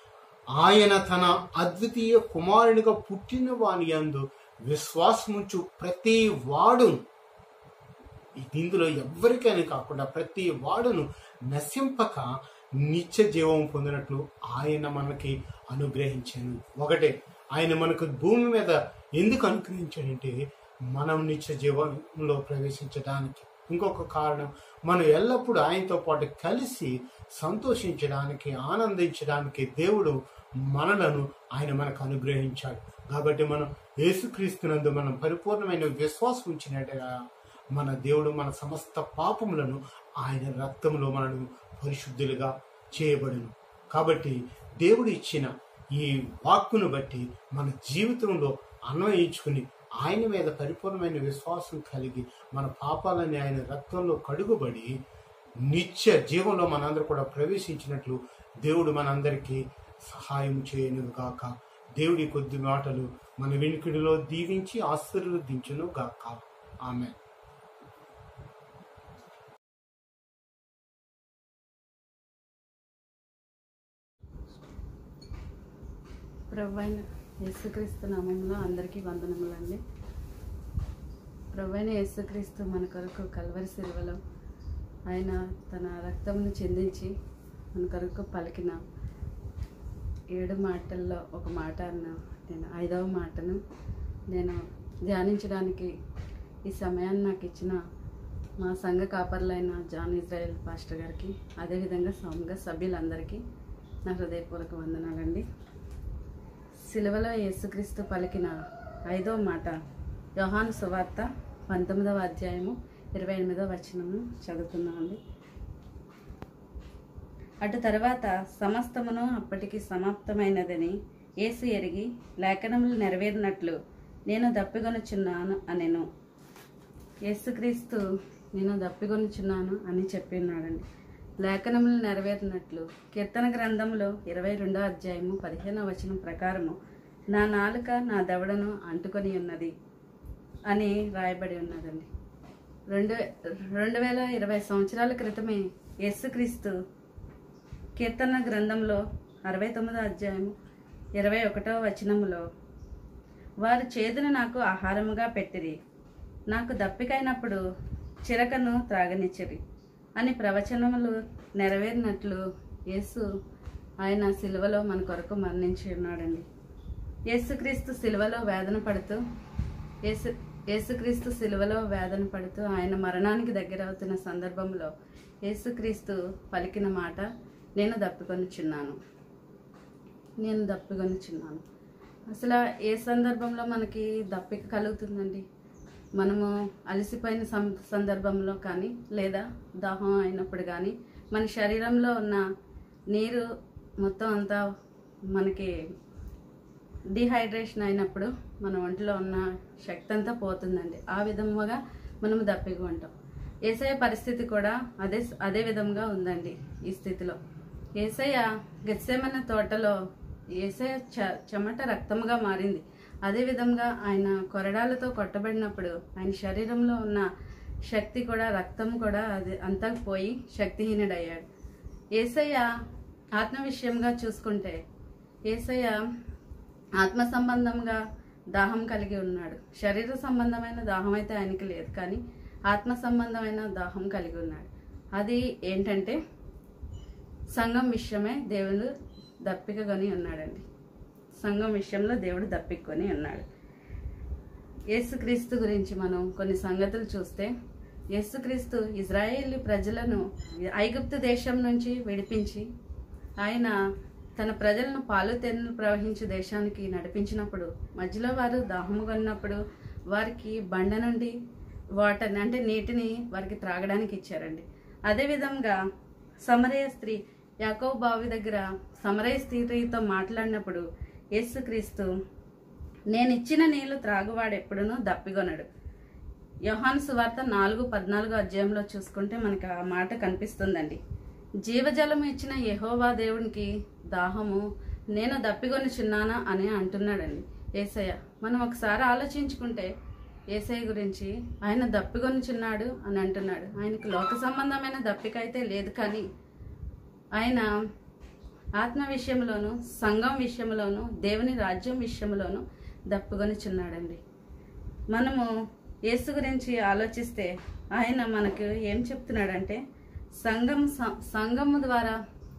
ఆయన తన అద్వితీయ కుమారునిగా పుట్టిన వాని యందు విశ్వాసముంచు ప్రతి వాడును ఇందులో ఎవ్వరికైనా కాకుండా ప్రతి వాడును నశింపక నిత్య జీవం పొందినట్లు ఆయన మనకి అనుగ్రహించాను ఒకటే ఆయన మనకు భూమి మీద ఎందుకు అనుగ్రహించాడంటే మనం నిత్య జీవంలో ప్రవేశించడానికి ఇంకొక కారణం మనం ఎల్లప్పుడూ ఆయనతో పాటు కలిసి సంతోషించడానికి ఆనందించడానికి దేవుడు మనలను ఆయన మనకు అనుగ్రహించాడు కాబట్టి మనం యేసుక్రీస్తునందు మనం పరిపూర్ణమైన విశ్వాసం ఉంచినట్టుగా మన దేవుడు మన సమస్త పాపములను ఆయన రక్తంలో మనను పరిశుద్ధులుగా చేయబడును కాబట్టి దేవుడు ఇచ్చిన ఈ వాక్కును బట్టి మన జీవితంలో అన్వయించుకుని ఆయన మీద పరిపూర్ణమైన విశ్వాసం కలిగి మన పాపాలని ఆయన రక్తంలో కడుగుబడి నిత్య జీవంలో మనందరూ కూడా ప్రవేశించినట్లు దేవుడు మనందరికీ సహాయం చేయను గాక దేవుడి కొద్ది మాటలు మన వెనుకడిలో దీవించి ఆశీర్వదించును గాక ఆమె ప్రభు అయిన యేసుక్రీస్తు నామంలో అందరికీ వందనములండి ప్రభు అయిన యేసుక్రీస్తు మన కొరకు కల్వరి సిలువలో ఆయన తన రక్తమును చెందించి మన కొరకు పలికిన ఏడు మాటల్లో ఒక మాట అన్న నేను ఐదవ మాటను నేను ధ్యానించడానికి ఈ సమయాన్ని నాకు ఇచ్చిన మా సంఘ కాపర్లైన జాన్ ఇజ్రాయెల్ పాస్టర్ గారికి అదేవిధంగా సంఘ సభ్యులందరికీ నా హృదయపూర్వక వందనాలండి సిలువలో యేసుక్రీస్తు పలికిన ఐదో మాట యోహాను సువార్త పంతొమ్మిదవ అధ్యాయము ఇరవై ఎనిమిదవ వచనము చదువుతున్నామండి అటు తర్వాత సమస్తమును అప్పటికి సమాప్తమైనదని యేసు ఎరిగి లేఖనములు నెరవేరినట్లు నేను దప్పిగొనుచున్నాను అనెను యేసుక్రీస్తు నేను దప్పిగొనుచున్నాను అని చెప్పి ఉన్నాడండి లేఖనములు నెరవేరినట్లు కీర్తన గ్రంథంలో ఇరవై రెండో అధ్యాయము పదిహేనవ వచనం ప్రకారము నా నాలుక నా దవడను అంటుకొని ఉన్నది అని రాయబడి ఉన్నదండి రెండు రెండు వేల ఇరవై సంవత్సరాల క్రితమే యేసుక్రీస్తు కీర్తన గ్రంథంలో అరవై తొమ్మిదో అధ్యాయము ఇరవై ఒకటో వచనములో వారు చేదును నాకు ఆహారముగా పెట్టిరి నాకు దప్పికైనప్పుడు చిరకను త్రాగనిచ్చిరి అని ప్రవచనములు నెరవేరినట్లు యేసు ఆయన సిలువలో మన కొరకు మరణించి ఉన్నాడండి యేసుక్రీస్తు సిలువలో వేదన పడుతూ యేసు యేసుక్రీస్తు సిలువలో వేదన పడుతూ ఆయన మరణానికి దగ్గర అవుతున్న సందర్భంలో యేసుక్రీస్తు పలికిన మాట నేను దప్పికొనిచున్నాను నేను దప్పికొనిచున్నాను అసలు ఏ సందర్భంలో మనకి దప్పిక కలుగుతుందండి మనము అలసిపోయిన సం సందర్భంలో కానీ లేదా దాహం అయినప్పుడు కానీ మన శరీరంలో ఉన్న నీరు మొత్తం అంతా మనకి డిహైడ్రేషన్ అయినప్పుడు మన ఒంట్లో ఉన్న శక్తి అంతా పోతుందండి ఆ విధముగా మనం దప్పిక ఉంటాం ఏసయ్య పరిస్థితి కూడా అదే అదే విధంగా ఉందండి ఈ స్థితిలో ఏసయ్య గెత్సేమన్న తోటలో ఏసయ్య చ చెమట రక్తముగా మారింది అదే విధంగా ఆయన కొరడాలతో కొట్టబడినప్పుడు ఆయన శరీరంలో ఉన్న శక్తి కూడా రక్తం కూడా అది అంతా పోయి శక్తిహీనుడయ్యాడు ఏసయ్య ఆత్మ విషయంగా చూసుకుంటే ఏసయ్య ఆత్మ సంబంధంగా దాహం కలిగి ఉన్నాడు శరీర సంబంధమైన దాహం అయితే ఆయనకి లేదు కానీ ఆత్మ సంబంధమైన దాహం కలిగి ఉన్నాడు అది ఏంటంటే సంఘం విషయమే దేవుడు దప్పికకొని ఉన్నాడండి సంఘం విషయంలో దేవుడు దప్పికొని ఉన్నాడు యేసుక్రీస్తు గురించి మనం కొన్ని సంగతులు చూస్తే యేసుక్రీస్తు ఇజ్రాయేలీ ప్రజలను ఐగుప్తు దేశం నుంచి విడిపించి ఆయన తన ప్రజలను పాలు తెన్నులు ప్రవహించే దేశానికి నడిపించినప్పుడు మధ్యలో వారు దాహము కొన్నప్పుడు వారికి బండ నుండి వాటర్ అంటే నీటిని వారికి త్రాగడానికి ఇచ్చారండి అదేవిధంగా సమరయ స్త్రీ యాకోబు బావి దగ్గర సమరయ స్త్రీతో మాట్లాడినప్పుడు యేసుక్రీస్తు నేను ఇచ్చిన నీళ్లు త్రాగువాడు ఎప్పుడునూ దప్పిగొనడు యోహాను సువార్త నాలుగు పద్నాలుగు అధ్యాయంలో చూసుకుంటే మనకి ఆ మాట కనిపిస్తుందండి జీవజలము ఇచ్చిన యెహోవా దేవునికి దాహము నేను దప్పిగొనిచున్నానా అని అంటున్నాడండి ఏసయ్య మనం ఒకసారి ఆలోచించుకుంటే ఏసయ్య గురించి ఆయన దప్పిగొనిచున్నాడు అని అంటున్నాడు ఆయనకి లోక సంబంధమైన దప్పిక అయితే లేదు కానీ ఆయన ఆత్మ విషయంలోను సంఘం విషయంలోను దేవుని రాజ్యం విషయంలోను దప్పుకొనిచున్నాడండి మనము యేసు గురించి ఆలోచిస్తే ఆయన మనకు ఏం చెప్తున్నాడంటే సంఘం స- సంఘము ద్వారా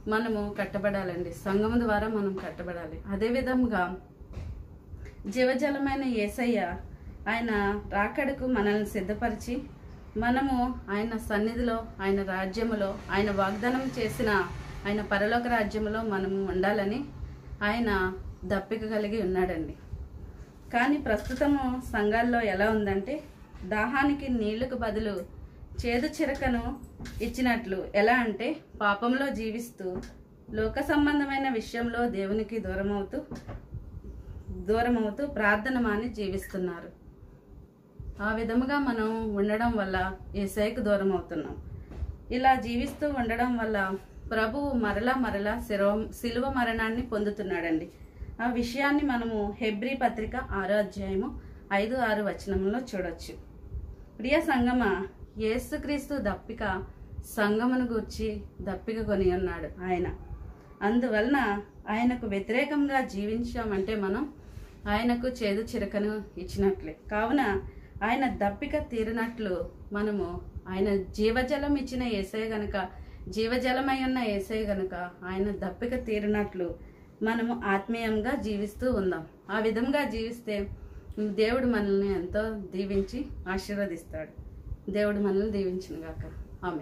మనము కట్టబడాలండి సంఘం ద్వారా మనం కట్టబడాలి అదే విధంగా జీవజలమైన యేసయ్య ఆయన రాకడకు మనల్ని సిద్ధపరిచి మనము ఆయన సన్నిధిలో ఆయన రాజ్యములో ఆయన వాగ్దానం చేసిన ఆయన పరలోక రాజ్యములో మనము ఉండాలని ఆయన దప్పిక కలిగి ఉన్నాడండి కానీ ప్రస్తుతము సంఘాల్లో ఎలా ఉందంటే దాహానికి నీళ్లకు బదులు చేదు చిరకను ఇచ్చినట్లు ఎలా అంటే పాపంలో జీవిస్తూ లోక సంబంధమైన విషయంలో దేవునికి దూరమవుతూ దూరమవుతూ ప్రార్థన మాని జీవిస్తున్నారు ఆ విధముగా మనం ఉండడం వల్ల ఏసైకు దూరం అవుతున్నాం ఇలా జీవిస్తూ ఉండడం వల్ల ప్రభువు మరలా మరలా శిరవ శిలువ మరణాన్ని పొందుతున్నాడండి ఆ విషయాన్ని మనము హెబ్రీ పత్రిక ఆరో అధ్యాయము ఐదు ఆరు వచనంలో చూడొచ్చు ప్రియ సంగమ యేసుక్రీస్తు దప్పిక సంగమును గూర్చి దప్పిక కొని ఉన్నాడు ఆయన అందువలన ఆయనకు వ్యతిరేకంగా జీవించామంటే మనం ఆయనకు చేదు చిరకను ఇచ్చినట్లే కావున ఆయన దప్పిక తీరినట్లు మనము ఆయన జీవజలం ఇచ్చిన ఏసై గనుక జీవజలమై ఉన్న ఏసై గనుక ఆయన దప్పిక తీరినట్లు మనము ఆత్మీయంగా జీవిస్తూ ఉందాం ఆ విధంగా జీవిస్తే దేవుడు మనల్ని ఎంతో దీవించి ఆశీర్వదిస్తాడు దేవుడు మనల్ని దీవించిన గాక ఆమె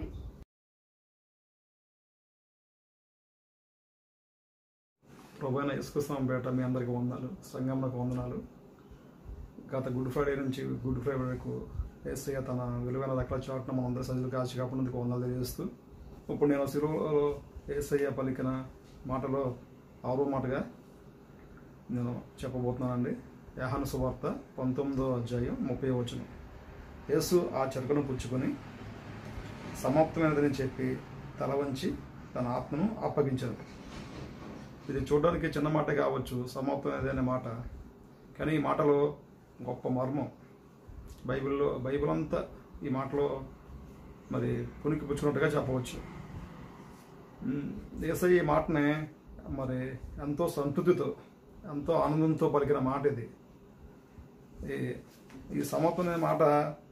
ప్రభైన పేట మీ అందరికీ వందనాలు సంగమ్మకు వందనాలు గత గుడ్ ఫ్రైడే నుంచి గుడ్ ఫ్రైడే వరకు ఏసయ్య తన విలువైన రకాల చాటున మన అందరి సజ్జలు కాచి కాపాడినందుకు వందలు తెలియజేస్తూ ఇప్పుడు నేను సిరువులో ఏసయ్య పలికిన మాటలో ఆరో మాటగా నేను చెప్పబోతున్నానండి యాహన సువార్త పంతొమ్మిదో అధ్యాయం ముప్పై వచనం యేసు ఆ చెరకను పుచ్చుకొని సమాప్తమైనదని చెప్పి తల వంచి తన ఆత్మను అప్పగించారు ఇది చూడడానికి చిన్న మాట కావచ్చు సమాప్తమైనది అనే మాట కానీ ఈ మాటలో గొప్ప మర్మం బైబిల్లో బైబిల్ అంతా ఈ మాటలో మరి పునికి పుచ్చుకున్నట్టుగా చెప్పవచ్చు ఉమ్, యేసయ్య ఈ మాటనే మరి ఎంతో సంతృప్తితో ఎంతో ఆనందంతో పలికిన మాట ఇది ఈ ఈ సమాప్తం అనే మాట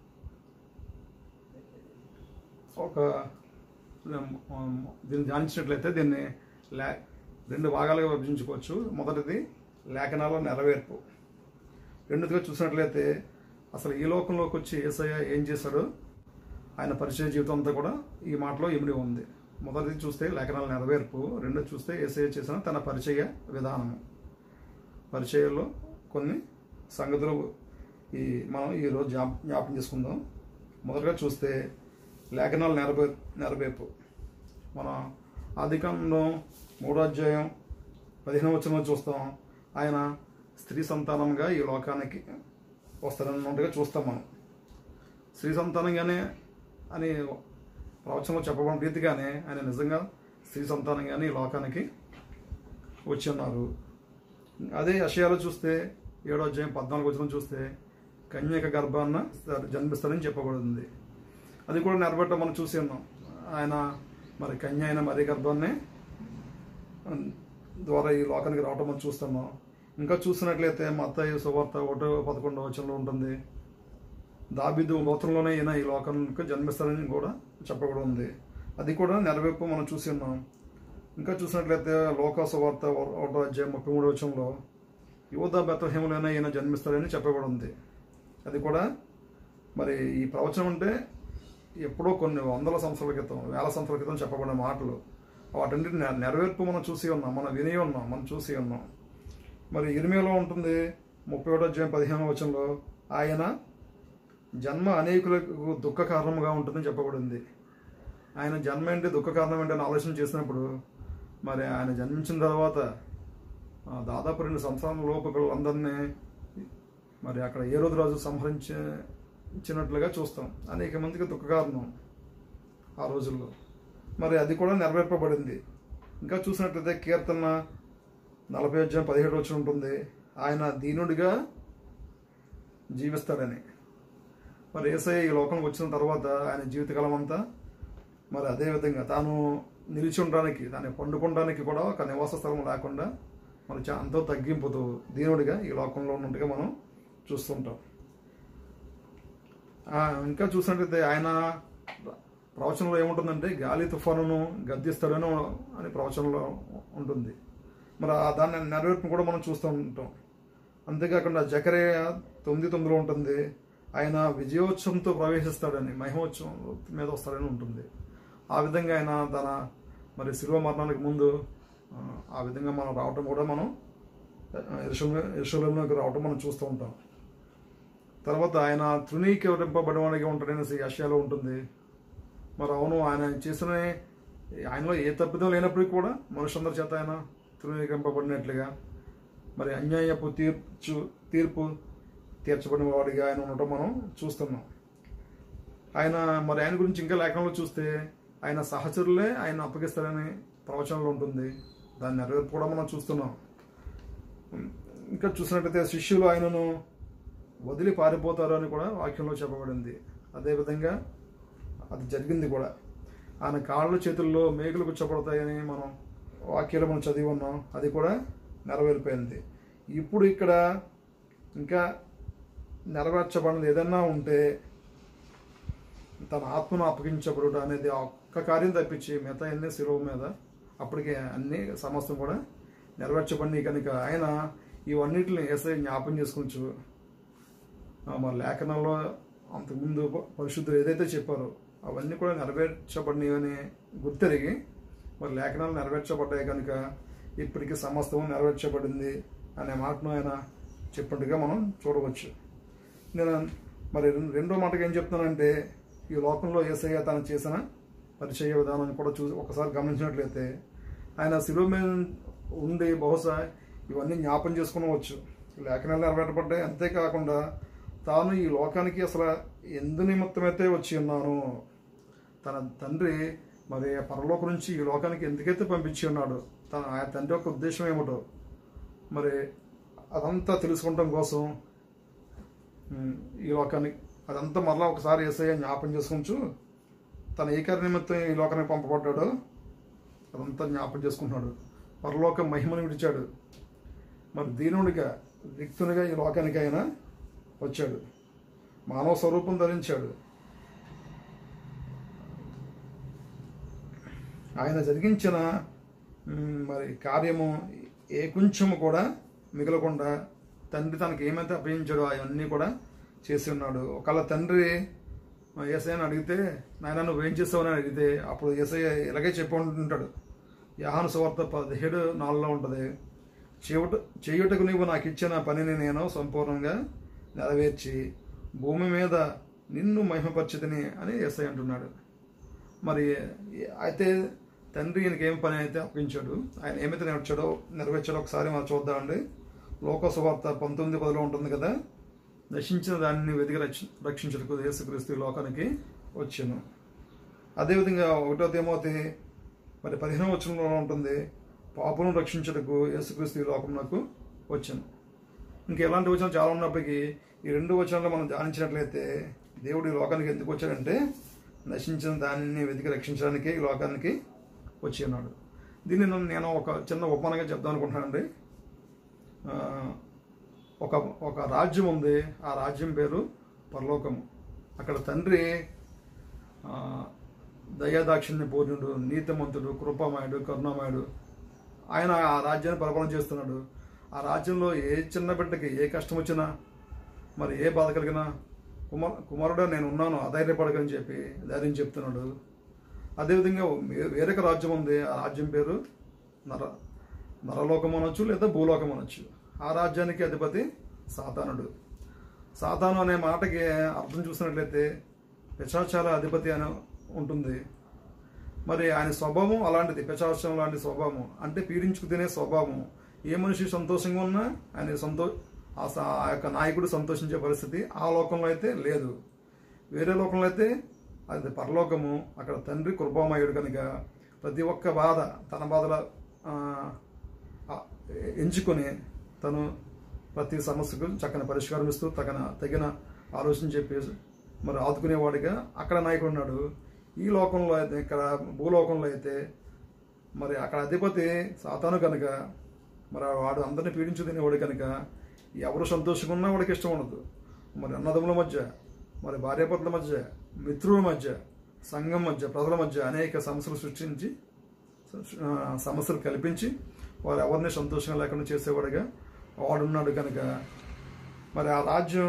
ఒక ఉమ్, దీన్ని ధ్యానించినట్లయితే దీన్ని లే రెండు భాగాలుగా విభజించుకోవచ్చు మొదటిది లేఖనాల నెరవేర్పు రెండోదిగా చూసినట్లయితే అసలు ఈ లోకంలోకి వచ్చి ఏసయ్య ఏం చేశాడో ఆయన పరిచయ జీవితం అంతా కూడా ఈ మాటలో ఇమిడి ఉంది మొదటిది చూస్తే లేఖనాల నెరవేర్పు రెండోది చూస్తే ఏసయ్య చేసిన తన పరిచయ విధానము పరిచయంలో కొన్ని సంగతులు ఈ మనం ఈరోజు జ్ఞాప జ్ఞాపకం చేసుకుందాం మొదటగా చూస్తే లేఖనాల నెరవే నెరవేర్పు మన ఆదికాండంలో మూడో అధ్యాయం పదిహేను వచ్చిన చూస్తాం ఆయన స్త్రీ సంతానంగా ఈ లోకానికి వస్తారన్నట్టుగా చూస్తాం మనం స్త్రీ సంతానంగానే అని ప్రవచనంలో చెప్పబడిన రీతిగానే ఆయన నిజంగా స్త్రీ సంతానంగానే ఈ లోకానికి వచ్చి ఉన్నారు అదే అషయాలో చూస్తే ఏడో అధ్యాయం పద్నాలుగు వచ్చిన చూస్తే కన్యక గర్భాన్న జన్మిస్తారని చెప్పబడింది అది కూడా నెరవేరటం మనం చూసి ఉన్నాం ఆయన మరి కన్య అయిన మరి గర్భాన్ని ద్వారా ఈ లోకానికి రావటం మనం చూస్తున్నాం ఇంకా చూసినట్లయితే మత్తయి సువార్త ఒకటో పదకొండో వచనంలో ఉంటుంది దాబిదు గోత్రంలోనే ఈయన ఈ లోకానికి జన్మిస్తారని కూడా చెప్పబడి ఉంది అది కూడా నెరవేర్పు మనం చూసి ఉన్నాం ఇంకా చూసినట్లయితే లోక సువార్త ఒకటో అధ్యాయం ముప్పై మూడో వచనంలో యువత బెత్తహేములైనా ఈయన జన్మిస్తారని చెప్పబడి ఉంది అది కూడా మరి ఈ ప్రవచనం అంటే ఎప్పుడో కొన్ని వందల సంవత్సరాల క్రితం వేల సంవత్సరాల క్రితం చెప్పబడిన మాటలు వాటన్నిటి నె- నెరవేర్పు మనం చూసి ఉన్నాం మనం విని ఉన్నాం మనం చూసి ఉన్నాం మరి ఇరిమిలో ఉంటుంది ముప్పై ఒకటో అధ్యాయం పదిహేను వచనంలో ఆయన జన్మ అనేకులకు దుఃఖ కారణంగా ఉంటుందని చెప్పబడింది ఆయన జన్మ ఏంటి దుఃఖ కారణం ఏంటి అని ఆలోచన చేసినప్పుడు మరి ఆయన జన్మించిన తర్వాత ఆ, దాదాపు రెండు సంవత్సరాల లోపు పిల్లలందరినీ మరి అక్కడ ఏ రోజు రాజు సంహరించి ఇచ్చినట్లుగా చూస్తాం అనేక మందికి దుఃఖ కారణం ఆ రోజుల్లో మరి అది కూడా నెరవేర్పబడింది ఇంకా చూసినట్లయితే కీర్తన నలభై అధ్యాయం పదిహేడు వచ్చి ఉంటుంది ఆయన దీనుడిగా జీవిస్తాడని మరి ఏసఐ ఈ లోకంలోకి వచ్చిన తర్వాత ఆయన జీవితకాలం అంతా మరి అదే విధంగా తాను నిలిచి ఉండడానికి దాన్ని పండుకోవడానికి కూడా ఒక నివాస స్థలం లేకుండా మరి చా- ఎంతో తగ్గింపుతో దీనుడిగా ఈ లోకంలో ఉన్నట్టుగా మనం చూస్తుంటాం ఆ, ఇంకా చూసినట్లయితే ఆయన ప్రవచనంలో ఏముంటుందంటే గాలి తుఫానును గద్దిస్తాడని అని ప్రవచనంలో ఉంటుంది మరి ఆ దాన్ని నెరవేర్పును కూడా మనం చూస్తూ ఉంటాం అంతేకాకుండా జకరే తొమ్మిది తొమ్మిదిలో ఉంటుంది ఆయన విజయోత్సవంతో ప్రవేశిస్తాడని మహిమోత్సవం మీద వస్తాడని ఉంటుంది ఆ విధంగా ఆయన తన మరి శిల్వ మరణానికి ముందు ఆ, ఆ విధంగా మనం రావటం కూడా మనం యశోలోకి రావటం మనం చూస్తూ ఉంటాం తర్వాత ఆయన తృణీకరింపబడినవాడిగా ఉంటాడనేసి యశాలో ఉంటుంది మరి అవును ఆయన చేసిన ఆయనలో ఏ తప్పిదం లేనప్పటికీ కూడా మనుషులందరి చేత ఆయన తృణీకరింపబడినట్లుగా మరి అన్యాయపు తీర్చు తీర్పు తీర్చబడిన వాడిగా ఆయన ఉండటం మనం చూస్తున్నాం ఆయన మరి ఆయన గురించి ఇంకా లేఖనంలో చూస్తే ఆయన సహచరులే ఆయన అప్పగిస్తారని ప్రవచనంలో ఉంటుంది దాన్ని నెరవేర్పు కూడా మనం చూస్తున్నాం ఇంకా చూసినట్లయితే శిష్యులు ఆయనను వదిలి పారిపోతారు అని కూడా వాక్యంలో చెప్పబడింది అదేవిధంగా అది జరిగింది కూడా ఆయన కాళ్ళు చేతుల్లో మేకులు గుచ్చపడతాయని మనం వాక్యాలు మనం చదివి ఉన్నాం అది కూడా నెరవేరిపోయింది ఇప్పుడు ఇక్కడ ఇంకా నెరవేర్చబడినది ఏదన్నా ఉంటే తన ఆత్మను అప్పగించబడుట అనేది ఆ ఒక్క కార్యం తప్పించి మిగతా అన్ని శిలువ మీద అప్పటికే అన్ని సమస్తం కూడా నెరవేర్చబడి కనుక ఆయన ఇవన్నిటిని ఏసై జ్ఞాపం చేసుకుంటూ ఆ మరి లేఖనంలో అంతకుముందు పరిశుద్ధులు ఏదైతే చెప్పారో అవన్నీ కూడా నెరవేర్చబడినవి అని గుర్తెరిగి మరి లేఖనాలు నెరవేర్చబడ్డాయి కనుక ఇప్పటికి సమస్తం నెరవేర్చబడింది అనే మాటను ఆయన చెప్పినట్టుగా మనం చూడవచ్చు నేను మరి రెండో మాటగా ఏం చెప్తున్నానంటే ఈ లోకంలో ఏసయ్య తను చేసిన పరిచయ విధానాన్ని కూడా చూసి ఒకసారి గమనించినట్లయితే ఆయన శిలువ మీద ఉండి బహుశా ఇవన్నీ జ్ఞాపం చేసుకునవచ్చు లేఖనాలు నెరవేరబడ్డాయి అంతేకాకుండా తాను ఈ లోకానికి అసలు ఎందు నిమిత్తమైతే వచ్చి ఉన్నాను తన తండ్రి మరి పరలోక నుంచి ఈ లోకానికి ఎందుకైతే పంపించి ఉన్నాడు తన ఆ తండ్రి యొక్క ఉద్దేశం ఏమిటో మరి అదంతా తెలుసుకోవటం కోసం ఉమ్, ఈ లోకానికి అదంతా మరలా ఒకసారి ఏసయ్య జ్ఞాపం చేసుకుంటూ తన ఏ కార్య నిమిత్తం ఈ లోకానికి పంపబడ్డాడో అదంతా జ్ఞాపం చేసుకుంటున్నాడు పరలోక మహిమను విడిచాడు మరి దీనుడిగా రిక్తునిగా ఈ లోకానికి ఆయన వచ్చాడు మానవ స్వరూపం ధరించాడు ఆయన జరిగించిన మ్, మరి కార్యము ఏ కొంచెము కూడా మిగలకుండా తండ్రి తనకి ఏమైతే అప్పగించాడో అవన్నీ కూడా చేసి ఉన్నాడు ఒకవేళ తండ్రి ఏసఐని అడిగితే నాయన నువ్వేం చేస్తావని అడిగితే అప్పుడు ఏసఐ ఇలాగే చెప్పి ఉంటుంటాడు యాహాను సువార్త పదిహేడు నాలుగులో ఉంటుంది చేయుట చేయుటకు నువ్వు నాకు ఇచ్చిన పనిని నేను సంపూర్ణంగా నెరవేర్చి భూమి మీద నిన్ను మహిమపరిచితిని అని ఎస్ఐ అంటున్నాడు మరి అయితే తండ్రి ఈయనకి ఏం పని అయితే అప్పగించాడు ఆయన ఏమైతే నెరవేర్చాడో నెరవేర్చాడో ఒకసారి మనం చూద్దామండి లోకసువార్త పంతొమ్మిది పదిలో ఉంటుంది కదా నశించిన దానిని వెతికి రక్ష రక్షించడానికి యేసుక్రీస్తు ఈ లోకానికి వచ్చాను అదేవిధంగా ఒకటో తేమోతి మరి పదిహేనవ వచనంలో ఉంటుంది పాపను రక్షించటకు యేసుక్రీస్తు ఈ లోకంలోకి వచ్చాను ఇంకా ఎలాంటి వచనాలు చాలా ఉన్నప్పటికీ ఈ రెండు వచనాలు మనం ధ్యానించినట్లయితే దేవుడు ఈ లోకానికి ఎందుకు వచ్చాడంటే నశించిన దానిని వెతికి రక్షించడానికి ఈ లోకానికి వచ్చి ఉన్నాడు దీన్ని నేను- నేను ఒక చిన్న ఉపమానంగా చెప్దాం అనుకుంటున్నానండి ఆ, ఒక ఒక రాజ్యం ఉంది ఆ రాజ్యం పేరు పరలోకము అక్కడ తండ్రి ఆ, దయాదాక్షిణ్య పూర్ణుడు నీతిమంతుడు కృపామయుడు కరుణామయుడు ఆయన ఆ రాజ్యాన్ని పరిపాలన చేస్తున్నాడు ఆ రాజ్యంలో ఏ చిన్న బిడ్డకి ఏ కష్టం వచ్చినా మరి ఏ బాధ కలిగినా కుమార్ కుమారుడు నేను ఉన్నాను అధైర్యపడకని చెప్పి ధైర్యం చెప్తున్నాడు అదేవిధంగా వే- వేరొక రాజ్యం ఉంది ఆ రాజ్యం పేరు నర నరలోకం అనొచ్చు లేదా భూలోకం అనొచ్చు ఆ రాజ్యానికి అధిపతి సాతానుడు సాతాను అనే మాటకి అర్థం చూసినట్లయితే పిశాచాల అధిపతి అని ఉంటుంది మరి ఆయన స్వభావం అలాంటిది పిశాచం లాంటి స్వభావం అంటే పీడించుకు తినే స్వభావం ఏ మనిషి సంతోషంగా ఉన్నా ఆయన సంతో ఆ స- ఆ యొక్క నాయకుడు సంతోషించే పరిస్థితి ఆ లోకంలో అయితే లేదు వేరే లోకంలో అయితే అది పరలోకము అక్కడ తండ్రి కృపామయుడు కనుక ప్రతి ఒక్క బాధ తన బాధల ఆ, ఆ, ఎంచుకొని తను ప్రతి సమస్యకు చక్కని పరిష్కారం ఇస్తూ తగిన తగిన ఆలోచన చెప్పి మరి ఆదుకునేవాడిగా అక్కడ నాయకుడు ఉన్నాడు ఈ లోకంలో అయితే ఇక్కడ భూలోకంలో అయితే మరి అక్కడ అధిపతి సాతాను కనుక మరి వాడు అందరిని పీడించు తినేవాడు కనుక ఎవరు సంతోషంగా ఉన్నా వాడికి ఇష్టం ఉండదు మరి అన్నదమ్ముల మధ్య మరి భార్యాభర్తల మధ్య మిత్రుల మధ్య సంఘం మధ్య ప్రజల మధ్య అనేక సమస్యలు సృష్టించి ఆ, సమస్యలు కల్పించి వారు ఎవరిని సంతోషంగా లేకుండా చేసేవాడుగా వాడున్నాడు కనుక మరి ఆ రాజ్యం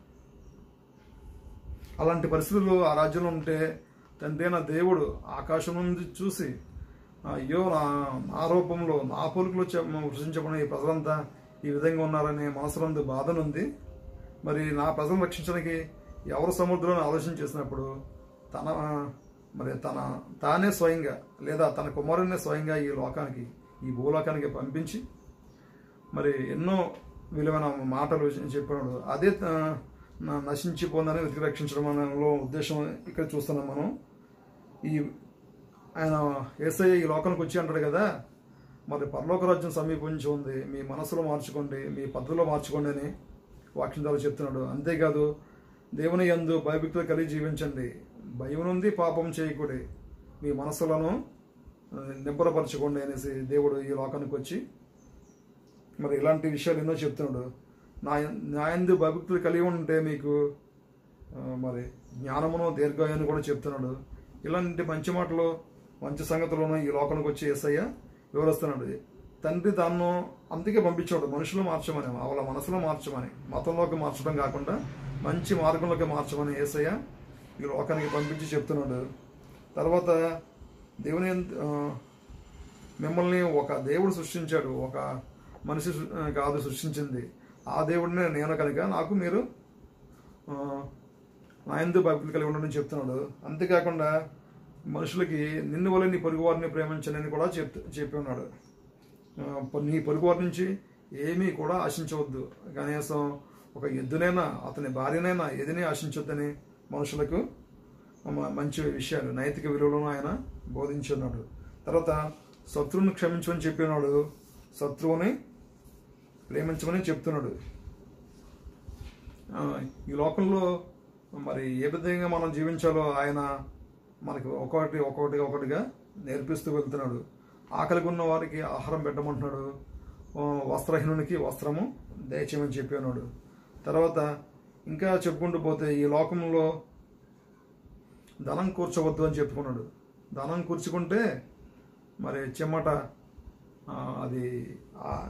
అలాంటి పరిస్థితులు ఆ రాజ్యంలో ఉంటే తండ్రి అయిన దేవుడు ఆకాశం నుండి చూసి అయ్యో నా నా రూపంలో నా పోలికలో సృష్టించబడిన ఈ ప్రజలంతా ఈ విధంగా ఉన్నారనే మనసులందు బాధనుంది మరి నా ప్రజలను రక్షించడానికి ఎవరు సముద్రాన్ని ఆలోచన చేసినప్పుడు తన మరి తన తానే స్వయంగా లేదా తన కుమారుడినే స్వయంగా ఈ లోకానికి ఈ భూలోకానికి పంపించి మరి ఎన్నో విలువైన మాటలు చెప్పినాడు అదే ఆ, నా- నశించిపోందని వెతికి రక్షించడం అనలో ఉద్దేశం ఇక్కడ చూస్తున్నాం మనం ఈ ఆయన ఏసయ్య ఈ లోకానికి వచ్చి అంటాడు కదా మరి పరలోక రాజ్యం సమీపించి ఉంది మీ మనసులో మార్చుకోండి మీ పద్ధతిలో మార్చుకోండి అని వాక్యం ద్వారా చెప్తున్నాడు అంతేకాదు దేవుని యందు భయభక్తులు కలిగి జీవించండి భయం నుండి పాపం చేయకూడి మీ మనసులను ఆ, నిబ్బరపరచుకోండి అనేసి దేవుడు ఈ లోకానికి వచ్చి మరి ఇలాంటి విషయాలు ఎన్నో చెప్తున్నాడు నా న్యాయందు భక్తులు కలిగి ఉంటే మీకు ఆ, మరి జ్ఞానమును దీర్ఘాయాన్ని కూడా చెప్తున్నాడు ఇలాంటి మంచి మాటలు మంచి సంగతులను ఈ లోకానికి వచ్చి ఏసయ్య వివరిస్తున్నాడు తండ్రి తాను అందుకే పంపించాడు మనుషులు మార్చమని వాళ్ళ మనసులో మార్చమని మతంలోకి మార్చడం కాకుండా మంచి మార్గంలోకి మార్చమని ఏసయ్య ఈ లోకానికి పంపించి చెప్తున్నాడు తర్వాత దేవుని ఎందు- ఆ, మిమ్మల్ని ఒక దేవుడు సృష్టించాడు ఒక మనిషి సృ- ఆ, కాదు సృష్టించింది ఆ దేవుడిని నేను కనుక నాకు మీరు ఆ, నా ఎందు భక్తులు కలిగి ఉండని చెప్తున్నాడు అంతేకాకుండా మనుషులకి నిన్ను వల్ల నీ పొరుగు వారిని ప్రేమించనని కూడా చెప్ చెప్పి ఉన్నాడు ఆ, పొ- నీ పొరుగు వారి నుంచి ఏమీ కూడా ఆశించవద్దు కనీసం ఒక ఎద్దునైనా అతని భార్యనైనా ఏదిని ఆశించొద్దని మనుషులకు మ- మంచి విషయాలు నైతిక విలువలను ఆయన బోధించున్నాడు తర్వాత శత్రువుని క్షమించమని చెప్పినాడు శత్రువుని ప్రేమించమని చెప్తున్నాడు ఆ, ఈ లోకంలో మరి ఏ విధంగా మనం జీవించాలో ఆయన మనకి ఒక్కొక్కటి ఒక్కొక్కటిగా ఒకటిగా నేర్పిస్తూ వెళ్తున్నాడు ఆకలిగా ఉన్న వారికి ఆహారం పెట్టమంటున్నాడు ఆ, వస్త్రహీనునికి వస్త్రము దయచేయమని చెప్పి ఉన్నాడు తర్వాత ఇంకా చెప్పుకుంటూ పోతే ఈ లోకంలో ధనం కూర్చోవద్దు అని చెప్పుకున్నాడు ధనం కూర్చుకుంటే మరి చెమ్మట ఆ, అది ఆ-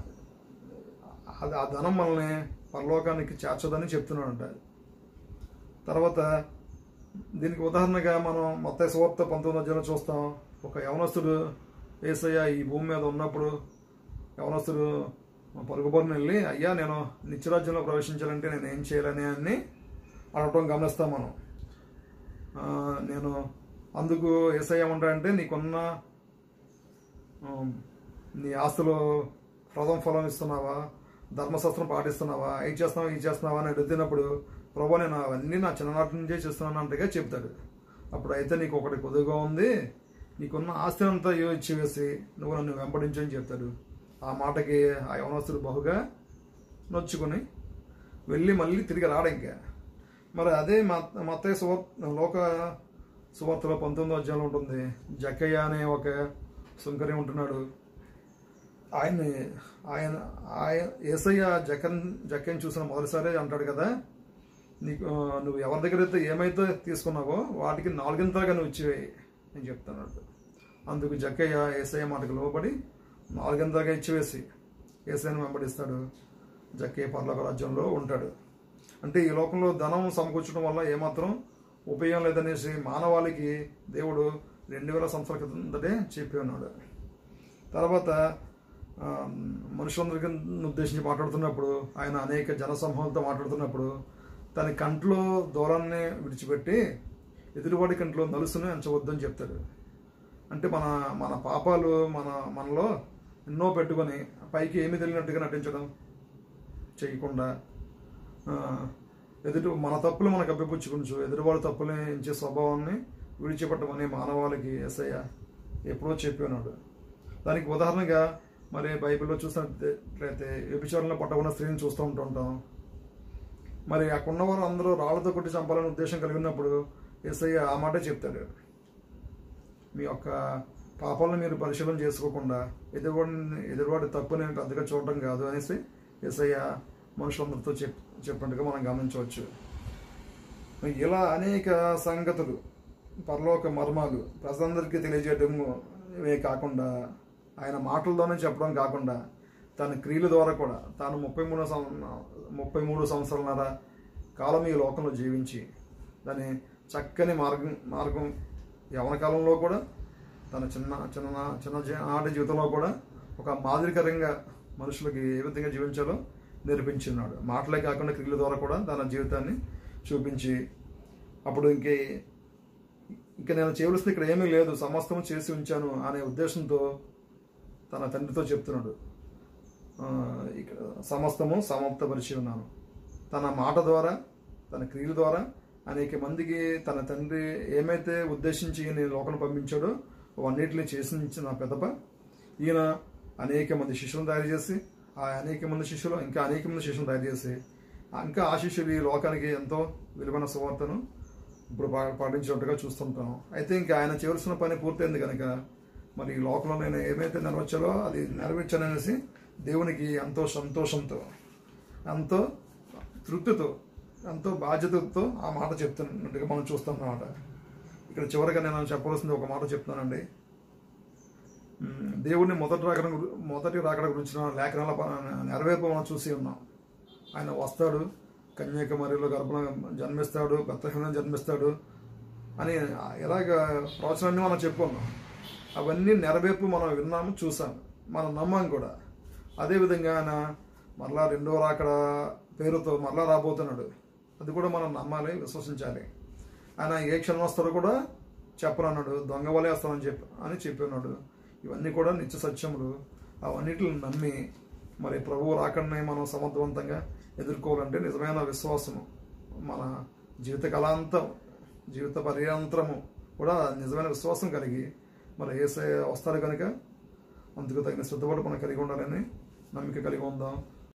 అది ఆ ధనం మనల్ని పరలోకానికి చేర్చదని చెప్తున్నాడంట తర్వాత దీనికి ఉదాహరణగా మనం మొత్తం సువార్త పంతొమ్మిది అధ్యాయంలో చూస్తాం ఒక యవనస్తుడు ఏసయ్య ఈ భూమి మీద ఉన్నప్పుడు యవనస్తుడు పరుగుబోరుని వెళ్ళి అయ్యా నేను నిత్యరాజ్యంలో ప్రవేశించాలంటే నేను ఏం చేయాలని అని అడగటం గమనిస్తాం మనం ఆ, నేను అందుకు ఏసయ్య ఏమంటాడంటే నీకున్న ఆ, నీ ఆస్తులు ప్రథమ ఫలం ఇస్తున్నావా ధర్మశాస్త్రం పాటిస్తున్నావా ఇది చేస్తున్నావా ఇది చేస్తున్నావా అని అడుగుతున్నప్పుడు ప్రభా నేను అవన్నీ నా చిన్ననాటి నుంచే చేస్తున్నాను అంటగా చెప్తాడు అప్పుడు అయితే నీకు ఒకటి కొద్దిగా ఉంది నీకున్న ఆస్తి అంతా ఇచ్చివేసి నువ్వు నన్ను వెంబడించని చెప్తాడు ఆ మాటకి ఆ యవనస్తుడు బహుగా నొచ్చుకొని వెళ్ళి మళ్ళీ తిరిగి రాడు ఇంకా మరి అదే మత సువార్ లోక సువార్తలో పంతొమ్మిదో అధ్యాయంలో ఉంటుంది జక్కయ్య అనే ఒక సుంకరి ఉంటున్నాడు ఆయన్ని ఆయన ఆయన ఏసయ్య జక్కన్ జక్కని చూసిన మొదటిసారి అంటాడు కదా నీకు ఆ, నువ్వు ఎవరి దగ్గర అయితే ఏమైతే తీసుకున్నావో వాటికి నాలుగింతలుగా నువ్వు ఇచ్చివేయి నేను చెప్తాను అందుకు జక్కయ్య ఏసయ్య మాటకు లోబడి నాలుగింతలుగా ఇచ్చివేసి ఏసయ్యను వెంబడిస్తాడు జక్కయ్య పర్లోక రాజ్యంలో ఉంటాడు అంటే ఈ లోకంలో ధనం సమకూర్చడం వల్ల ఏమాత్రం ఉపయోగం లేదనేసి మానవాళికి దేవుడు రెండు వేల సంవత్సరాల క్రితందటే చెప్పి ఉన్నాడు తర్వాత ఆ, మనుషులందరికీ ఉద్దేశించి మాట్లాడుతున్నప్పుడు ఆయన అనేక జనసమూహాలతో మాట్లాడుతున్నప్పుడు తన కంట్లో దూరాన్ని విడిచిపెట్టి ఎదురువాడి కంట్లో నలుసును ఎంచవద్దని చెప్తాడు అంటే మన మన పాపాలు మన మనలో ఎన్నో పెట్టుకొని పైకి ఏమీ తెలియనట్టుగా నటించడం చేయకుండా ఆ, ఎదుటి మన తప్పులు మనకు అప్పిపుచ్చుకుంచు ఎదురువాడి తప్పులు ఎంచే స్వభావాన్ని విడిచిపెట్టమని మానవాళికి ఎస్ఐ ఎప్పుడో చెప్పి ఉన్నాడు దానికి ఉదాహరణగా మరి బైబిల్లో చూసినట్లయితే వ్యభిచారంలో పట్టకున్న స్త్రీని చూస్తూ ఉంటుంటాం మరి అక్కడ ఉన్నవారు అందరూ రాళ్లతో కొట్టి చంపాలనే ఉద్దేశం కలిగి ఉన్నప్పుడు ఎస్ఐ ఆ మాటే చెప్తాడు మీ యొక్క పాపాలను మీరు పరిశీలన చేసుకోకుండా ఎదురువాడిని ఎదురువాడి తప్పుని పెద్దగా చూడటం కాదు అనేసి ఎస్ఐ మనుషులందరితో చెప్ చెప్పినట్టుగా మనం గమనించవచ్చు ఇలా అనేక సంగతులు పరలోక మర్మాలు ప్రజలందరికీ తెలియజేయడమే కాకుండా ఆయన మాటలతోనే చెప్పడం కాకుండా తన క్రియల ద్వారా కూడా తాను ముప్పై మూడు ముప్పై మూడు సంవత్సరాలన్నర కాలం ఈ లోకంలో జీవించి దాని చక్కని మార్గం మార్గం యవన కాలంలో కూడా తన చిన్న చిన్న చిన్న జీ- ఆట జీవితంలో కూడా ఒక మాదిరికరంగా మనుషులకి ఏ విధంగా జీవించాలో నేర్పించున్నాడు మాటలే కాకుండా క్రియల ద్వారా కూడా తన జీవితాన్ని చూపించి అప్పుడు ఇంకే ఇంకా నేను చేయవలసింది ఇక్కడ ఏమీ లేదు సమస్తం చేసి ఉంచాను అనే ఉద్దేశంతో తన తండ్రితో చెప్తున్నాడు ఆ, ఇక్కడ సమస్తము సమాప్తపరిచి ఉన్నాను తన మాట ద్వారా తన క్రియల ద్వారా అనేక మందికి తన తండ్రి ఏమైతే ఉద్దేశించి నేను లోకం పంపించాడో అవన్నిటిని చేసి నా పెదప ఈయన అనేక మంది శిష్యులను తయారు చేసి ఆ అనేక మంది శిష్యులు ఇంకా అనేక మంది శిష్యులను తయారు చేసి ఇంకా ఆ శిష్యులు ఈ లోకానికి ఎంతో విలువైన సువార్తను ఇప్పుడు పా- పాటించినట్టుగా చూస్తుంటాం అయితే ఇంకా ఆయన చేయవలసిన పని పూర్తయింది కనుక మరి ఈ లోకంలో నేను ఏమైతే నెరవేర్చాలో అది నెరవేర్చాననేసి దేవునికి ఎంతో సంతోషంతో ఎంతో తృప్తితో ఎంతో బాధ్యతతో ఆ మాట చెప్తున్నట్టుగా మనం చూస్తాం అన్నమాట ఇక్కడ చివరిగా నేను చెప్పవలసింది ఒక మాట చెప్తానండి ఉమ్, దేవుడిని మొదటి రాకడ గురి- మొదటి రాకడ గురించిన లేఖనాల ప- నెరవేర్పు మనం చూసి ఉన్నాం ఆయన వస్తాడు కన్యాకుమారిలో గర్భంలో జన్మిస్తాడు బత్తహీనం జన్మిస్తాడు అని ఇలాగ ప్రవచనాన్ని మనం చెప్పుకున్నాం అవన్నీ నెరవేర్పు మనం విన్నాము చూసాం మనం నమ్మాం కూడా అదేవిధంగా ఆయన మరలా రెండో రాకడ పేరుతో మరలా రాబోతున్నాడు అది కూడా మనం నమ్మాలి విశ్వసించాలి ఆయన ఏ క్షణం వస్తాడో కూడా చెప్పనన్నాడు దొంగ వలే వస్తానని చెప్పి అని చెప్పి ఉన్నాడు ఇవన్నీ కూడా నిత్య సత్యములు అవన్నిటిని నమ్మి మరి ప్రభువు రాకడనే మనం సమర్థవంతంగా ఎదుర్కోవాలంటే నిజమైన విశ్వాసము మన జీవిత కళాంతం జీవిత పర్యాంతరము కూడా నిజమైన విశ్వాసం కలిగి మరి ఏసే వస్తాడు కనుక అందుకు తగిన శ్రద్ధపడి మనం కలిగి ఉండాలని నమ్మిక కలిగి ఉందాం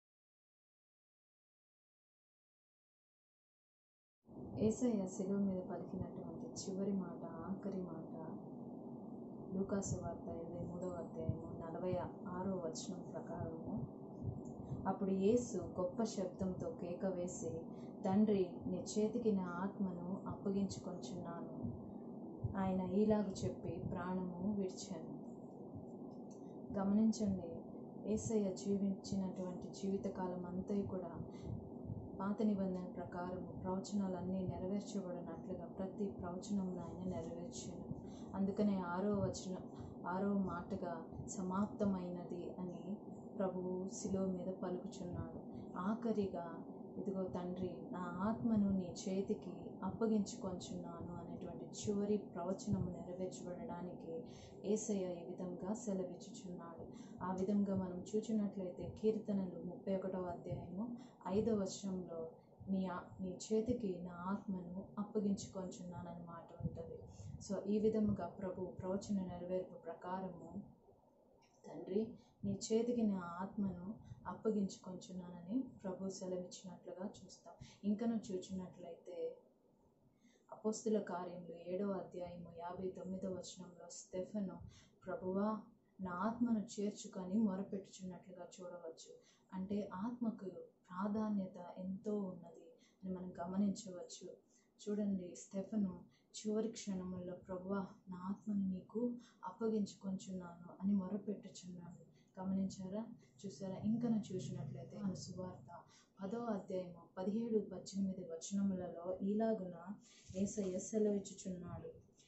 ఏసయ్య శిలువ మీద పలికినటువంటి చివరి మాట ఆఖరి మాట లూకాసు వార్త ఇరవై మూడవ అధ్యాయము నలభై ఆరో వచనం ప్రకారము అప్పుడు యేసు గొప్ప శబ్దంతో కేక వేసి తండ్రి నీ చేతికి నా ఆత్మను అప్పగించుకొంచున్నాను ఆయన ఈలాగు చెప్పి ప్రాణము విడిచాను గమనించండి ఏసయ్య జీవించినటువంటి జీవితకాలం అంతా కూడా పాత నిబంధన ప్రకారం ప్రవచనాలన్నీ నెరవేర్చబడినట్లుగా ప్రతి ప్రవచనమును ఆయన నెరవేర్చాను అందుకనే ఆరో వచనం ఆరో మాటగా సమాప్తమైనది అని ప్రభువు శిలువ మీద పలుకుచున్నాడు ఆఖరిగా ఇదిగో తండ్రి నా ఆత్మను నీ చేతికి అప్పగించుకొంచున్నాను అనేటువంటి చివరి ప్రవచనము నెరవేర్చబడడానికి ఏసయ్య ఈ విధంగా సెలవిచ్చుచున్నాడు ఆ విధంగా మనం చూచినట్లయితే కీర్తనలు ముప్పై ఒకటవ అధ్యాయము ఐదవ వచనంలో నీ ఆ- నీ చేతికి నా ఆత్మను అప్పగించుకొంచున్నానని మాట ఉంటుంది సో ఈ విధముగా ప్రభు ప్రవచన నెరవేర్పు ప్రకారము తండ్రి నీ చేతికి నా ఆత్మను అప్పగించుకొంచున్నానని ప్రభు సెలవిచ్చినట్లుగా చూస్తాం ఇంకను చూచినట్లయితే అపోస్తుల కార్యములు ఏడవ అధ్యాయము యాభై తొమ్మిదవ వచనంలో స్టెఫెను ప్రభువా నా ఆత్మను చేర్చుకొని మొరపెట్టుచున్నట్లుగా చూడవచ్చు అంటే ఆత్మకు ప్రాధాన్యత ఎంతో ఉన్నది అని మనం గమనించవచ్చు చూడండి స్టెఫెను చివరి క్షణముల్లో ప్రభువా నా ఆత్మని నీకు అప్పగించుకొంచున్నాను అని మొరపెట్టుచున్నాడు గమనించారా చూసారా ఇంకను చూసినట్లయితే మన సువార్త పదో అధ్యాయము పదిహేడు పద్దెనిమిది వచనములలో ఈలాగున ఏసయ్య సెలవిచ్చుచున్నాడు